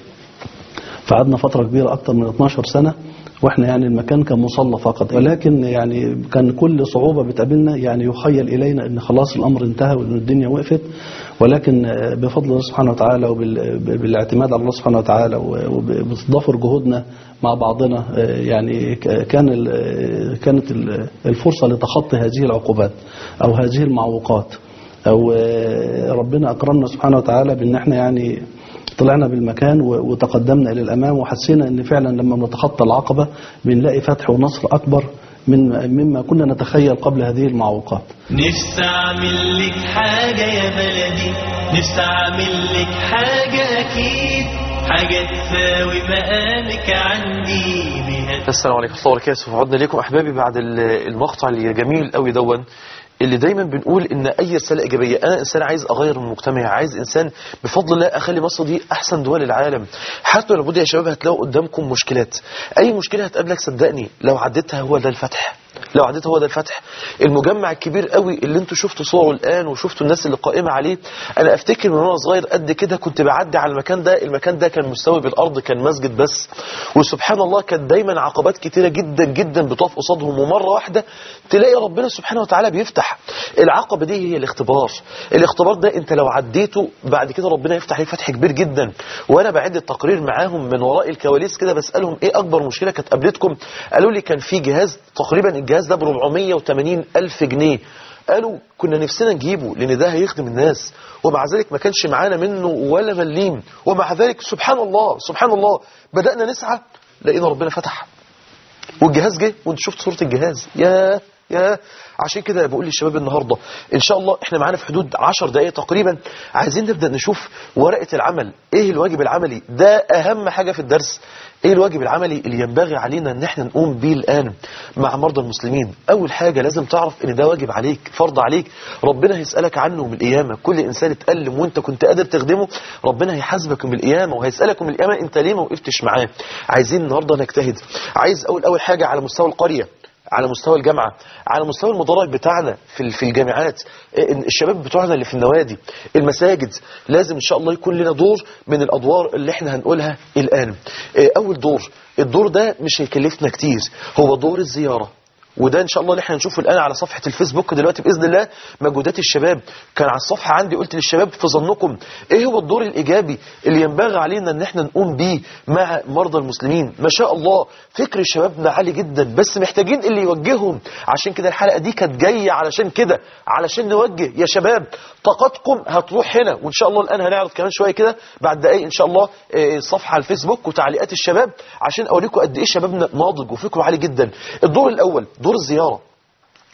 فقعدنا فترة كبيرة أكتر من 12 سنة واحنا يعني المكان كان مصلى فقط ولكن يعني كان كل صعوبة بتقابلنا يعني يخيل إلينا أن خلاص الأمر انتهى وأن الدنيا وقفت ولكن آه، بفضل الله سبحانه وتعالى وبالاعتماد على الله سبحانه وتعالى وبتضافر جهودنا مع بعضنا آه، يعني ك- كان ال- آه، كانت ال- الفرصة لتخطي هذه العقوبات أو هذه المعوقات أو آه، ربنا أكرمنا سبحانه وتعالى بأن احنا يعني طلعنا بالمكان و- وتقدمنا إلى الأمام وحسينا أن فعلا لما بنتخطى العقبة بنلاقي فتح ونصر أكبر من مما كنا نتخيل قبل هذه المعوقات نفسي اعمل لك حاجة يا بلدي نفسي اعمل لك حاجة اكيد حاجة تساوي مقامك عندي بها السلام عليكم ورحمة الله وبركاته عدنا لكم أحبابي بعد ال- المقطع الجميل قوي دون اللي دايما بنقول ان اي رساله ايجابيه انا انسان عايز اغير من المجتمع عايز انسان بفضل الله اخلي مصر دي احسن دول العالم حتى لو يا شباب هتلاقوا قدامكم مشكلات اي مشكله هتقابلك صدقني لو عديتها هو ده الفتح لو عديت هو ده الفتح المجمع الكبير قوي اللي انتوا شفتوا صوره الان وشفتوا الناس اللي قائمه عليه انا افتكر من وانا صغير قد كده كنت بعدي على المكان ده المكان ده كان مستوي بالارض كان مسجد بس وسبحان الله كانت دايما عقبات كتيره جدا جدا بتقف قصادهم ومره واحده تلاقي ربنا سبحانه وتعالى بيفتح العقبه دي هي الاختبار الاختبار ده انت لو عديته بعد كده ربنا يفتح عليك فتح كبير جدا وانا بعد التقرير معاهم من وراء الكواليس كده بسالهم ايه اكبر مشكله كانت قابلتكم قالوا لي كان في جهاز تقريبا الجهاز ده ب 480 الف جنيه قالوا كنا نفسنا نجيبه لان ده هيخدم الناس ومع ذلك ما كانش معانا منه ولا مليم ومع ذلك سبحان الله سبحان الله بدأنا نسعى لقينا ربنا فتح والجهاز جه وانت شفت صورة الجهاز يا يا عشان كده بقول للشباب النهارده ان شاء الله احنا معانا في حدود 10 دقائق تقريبا عايزين نبدا نشوف ورقه العمل ايه الواجب العملي ده اهم حاجه في الدرس ايه الواجب العملي اللي ينبغي علينا ان احنا نقوم بيه الان مع مرضى المسلمين اول حاجه لازم تعرف ان ده واجب عليك فرض عليك ربنا هيسالك عنه من القيامه كل انسان اتالم وانت كنت قادر تخدمه ربنا هيحاسبك من القيامه وهيسالك من القيامه انت ليه ما وقفتش معاه عايزين النهارده نجتهد عايز اول اول حاجه على مستوى القريه على مستوى الجامعة على مستوى المدرج بتاعنا في في الجامعات إيه، الشباب بتوعنا اللي في النوادي المساجد لازم ان شاء الله يكون لنا دور من الادوار اللي احنا هنقولها الان إيه، اول دور الدور ده مش هيكلفنا كتير هو دور الزيارة وده ان شاء الله اللي احنا هنشوفه الان على صفحه الفيسبوك دلوقتي باذن الله مجهودات الشباب كان على الصفحه عندي قلت للشباب في ظنكم ايه هو الدور الايجابي اللي ينبغي علينا ان احنا نقوم بيه مع مرضى المسلمين ما شاء الله فكر شبابنا عالي جدا بس محتاجين اللي يوجههم عشان كده الحلقه دي كانت جايه علشان كده علشان نوجه يا شباب طاقتكم هتروح هنا وان شاء الله الان هنعرض كمان شويه كده بعد دقايق ان شاء الله آه، صفحه على الفيسبوك وتعليقات الشباب عشان اوريكم قد ايه شبابنا ناضج وفكره عالي جدا الدور الاول دور الزياره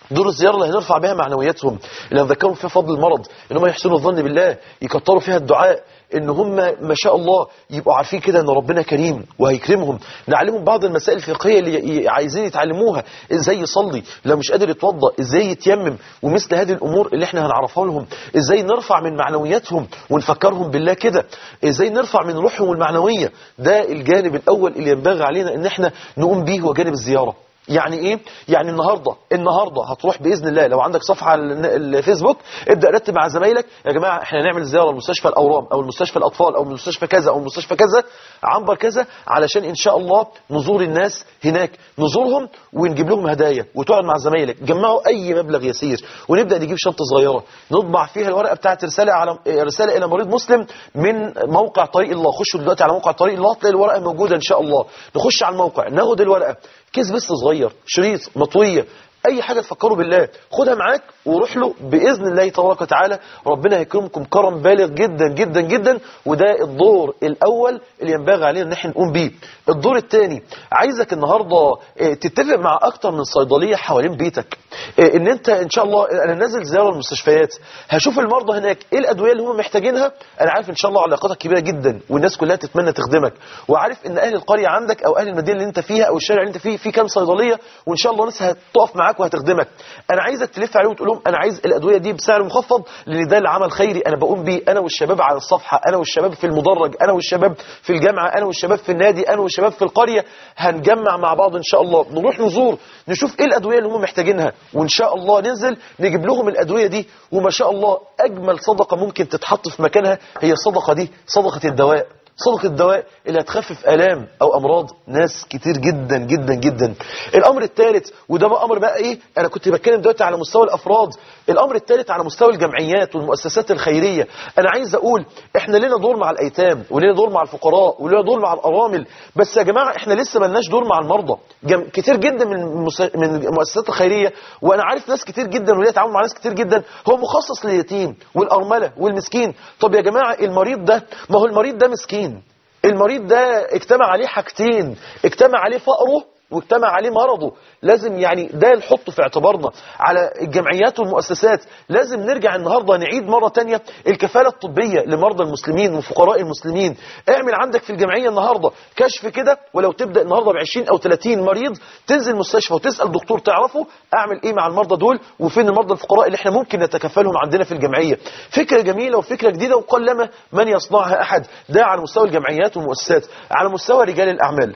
دور الزيارة اللي هنرفع بها معنوياتهم اللي هنذكرهم فيها فضل المرض ان هم يحسنوا الظن بالله يكتروا فيها الدعاء ان هم ما شاء الله يبقوا عارفين كده ان ربنا كريم وهيكرمهم نعلمهم بعض المسائل الفقهيه اللي ي- عايزين يتعلموها ازاي يصلي لو مش قادر يتوضا ازاي يتيمم ومثل هذه الامور اللي احنا هنعرفها لهم ازاي نرفع من معنوياتهم ونفكرهم بالله كده ازاي نرفع من روحهم المعنويه ده الجانب الاول اللي ينبغي علينا ان احنا نقوم به هو جانب الزياره يعني ايه يعني النهارده النهارده هتروح باذن الله لو عندك صفحه على الن- الفيسبوك ابدا رتب مع زمايلك يا جماعه احنا هنعمل زياره لمستشفى الاورام او المستشفى الاطفال او مستشفى كذا او مستشفى كذا عنبر كذا علشان ان شاء الله نزور الناس هناك نزورهم ونجيب لهم هدايا وتقعد مع زمايلك جمعوا اي مبلغ يسير ونبدا نجيب شنطه صغيره نطبع فيها الورقه بتاعت رساله على رساله الى مريض مسلم من موقع طريق الله خشوا دلوقتي على موقع طريق الله تلاقي الورقه موجوده ان شاء الله نخش على الموقع ناخد الورقه كيس بس صغير شريط مطويه اي حاجه تفكروا بالله خدها معاك وروح له باذن الله تبارك وتعالى ربنا هيكرمكم كرم بالغ جدا جدا جدا وده الدور الاول اللي ينبغي علينا ان احنا نقوم بيه الدور الثاني عايزك النهارده آه، تتفق مع اكتر من صيدليه حوالين بيتك آه، ان انت ان شاء الله انا نازل زياره المستشفيات هشوف المرضى هناك ايه الادويه اللي هم محتاجينها انا عارف ان شاء الله علاقاتك كبيره جدا والناس كلها تتمنى تخدمك وعارف ان اهل القريه عندك او اهل المدينه اللي انت فيها او الشارع اللي انت فيه في كام صيدليه وان شاء الله ناس هتقف معاك وهتخدمك انا عايزك تلف عليهم وتقول لهم انا عايز الادويه دي بسعر مخفض لان ده العمل خيري انا بقوم بيه انا والشباب على الصفحه انا والشباب في المدرج انا والشباب في الجامعه انا والشباب في النادي انا والشباب في القريه هنجمع مع بعض ان شاء الله نروح نزور نشوف ايه الادويه اللي هم محتاجينها وان شاء الله ننزل نجيب لهم الادويه دي وما شاء الله اجمل صدقه ممكن تتحط في مكانها هي الصدقه دي صدقه الدواء صدقة الدواء اللي هتخفف آلام أو أمراض ناس كتير جدا جدا جدا الأمر الثالث وده بقى أمر بقى إيه أنا كنت بتكلم دلوقتي على مستوى الأفراد الأمر الثالث على مستوى الجمعيات والمؤسسات الخيرية أنا عايز أقول إحنا لنا دور مع الأيتام ولنا دور مع الفقراء ولنا دور مع الأرامل بس يا جماعة إحنا لسه ملناش دور مع المرضى جم... كتير جدا من المس- من المؤسسات الخيرية وأنا عارف ناس كتير جدا وليا تعامل مع ناس كتير جدا هو مخصص لليتيم والأرملة والمسكين طب يا جماعة المريض ده ما هو المريض ده مسكين المريض ده اجتمع عليه حاجتين اجتمع عليه فقره واجتمع عليه مرضه لازم يعني ده نحطه في اعتبارنا على الجمعيات والمؤسسات لازم نرجع النهاردة نعيد مرة تانية الكفالة الطبية لمرضى المسلمين وفقراء المسلمين اعمل عندك في الجمعية النهاردة كشف كده ولو تبدأ النهاردة ب 20 أو 30 مريض تنزل مستشفى وتسأل دكتور تعرفه أعمل إيه مع المرضى دول وفين المرضى الفقراء اللي احنا ممكن نتكفلهم عندنا في الجمعية فكرة جميلة وفكرة جديدة وقلما من يصنعها أحد ده على مستوى الجمعيات والمؤسسات على مستوى رجال الأعمال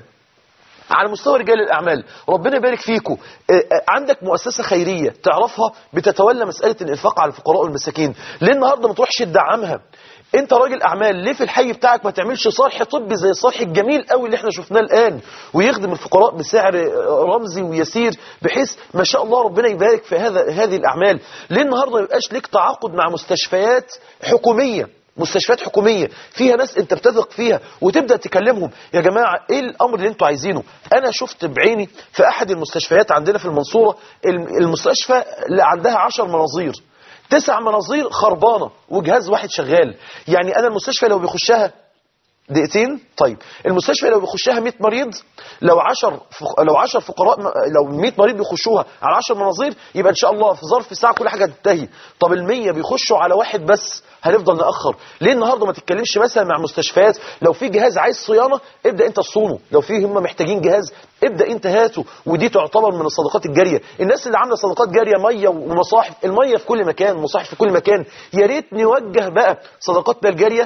على مستوى رجال الأعمال ربنا يبارك فيكم آه، آه، عندك مؤسسة خيرية تعرفها بتتولى مسألة الإنفاق على الفقراء والمساكين ليه النهاردة ما تروحش تدعمها انت راجل اعمال ليه في الحي بتاعك ما تعملش صرح طبي زي الصرح الجميل قوي اللي احنا شفناه الان ويخدم الفقراء بسعر آه، رمزي ويسير بحيث ما شاء الله ربنا يبارك في هذا هذه الاعمال ليه النهارده ما يبقاش ليك تعاقد مع مستشفيات حكوميه مستشفيات حكومية فيها ناس انت بتثق فيها وتبدأ تكلمهم يا جماعة ايه الامر اللي انتوا عايزينه انا شفت بعيني في احد المستشفيات عندنا في المنصورة الم- المستشفى اللي عندها عشر مناظير تسع مناظير خربانة وجهاز واحد شغال يعني انا المستشفى لو بيخشها دقيقتين طيب المستشفى لو بيخشها 100 مريض لو 10 فق... لو 10 فقراء م- لو 100 مريض بيخشوها على 10 مناظير يبقى ان شاء الله في ظرف ساعه كل حاجه تنتهي طب ال 100 بيخشوا على واحد بس هنفضل ناخر ليه النهارده ما تتكلمش مثلا مع مستشفيات لو في جهاز عايز صيانه ابدا انت تصونه لو في هم محتاجين جهاز ابدا انت هاته ودي تعتبر من الصدقات الجاريه الناس اللي عامله صدقات جاريه ميه ومصاحف الميه في كل مكان مصاحف في كل مكان يا ريت نوجه بقى صدقاتنا الجاريه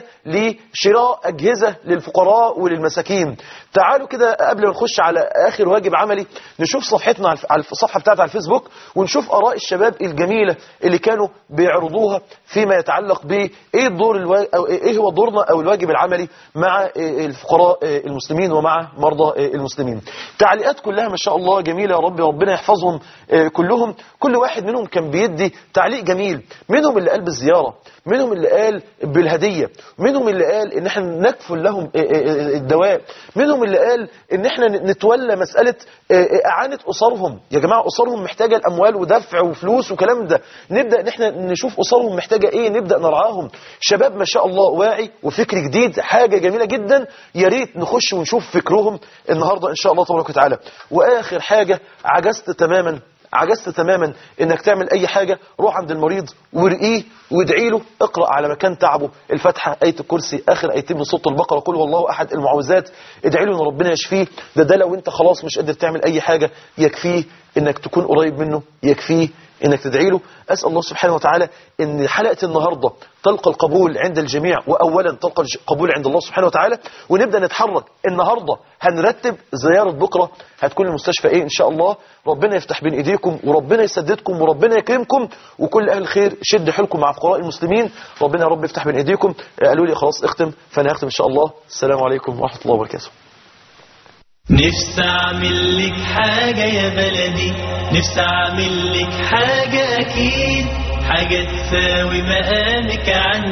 لشراء اجهزه للفقراء وللمساكين تعالوا كده قبل ما نخش على اخر واجب عملي نشوف صفحتنا على الف- على الصفحه بتاعتنا على الفيسبوك ونشوف اراء الشباب الجميله اللي كانوا بيعرضوها فيما يتعلق بايه الدور الوا... او ايه هو دورنا او الواجب العملي مع الفقراء المسلمين ومع مرضى المسلمين تعليقات كلها ما شاء الله جميله يا رب ربنا يحفظهم كلهم كل واحد منهم كان بيدي تعليق جميل منهم اللي قال بالزياره منهم اللي قال بالهديه منهم اللي قال ان احنا نكفل لهم الدواء منهم اللي قال ان احنا نتولى مساله اعانه اسرهم يا جماعه اسرهم محتاجه الاموال ودفع وفلوس وكلام ده نبدا ان احنا نشوف اسرهم محتاجه ايه نبدا نرعاهم شباب ما شاء الله واعي وفكر جديد حاجه جميله جدا يا ريت نخش ونشوف فكرهم النهارده ان شاء الله تبارك وتعالى واخر حاجه عجزت تماما عجزت تماما انك تعمل اي حاجة روح عند المريض وارقيه وادعي له اقرأ على مكان تعبه الفاتحة آية الكرسي آخر آيتين من سورة البقرة قل هو الله أحد المعوذات ادعي له ان ربنا يشفيه ده ده لو انت خلاص مش قادر تعمل اي حاجة يكفيه انك تكون قريب منه يكفيه انك تدعي له اسال الله سبحانه وتعالى ان حلقه النهارده تلقى القبول عند الجميع واولا تلقى القبول عند الله سبحانه وتعالى ونبدا نتحرك النهارده هنرتب زياره بكره هتكون المستشفى ايه ان شاء الله ربنا يفتح بين ايديكم وربنا يسددكم وربنا يكرمكم وكل اهل الخير شد حيلكم مع فقراء المسلمين ربنا يا رب يفتح بين ايديكم قالوا لي خلاص اختم فانا هختم ان شاء الله السلام عليكم ورحمه الله وبركاته نفسي اعمل لك حاجة يا بلدي نفسي اعمل لك حاجة اكيد حاجة تساوي مقامك عندي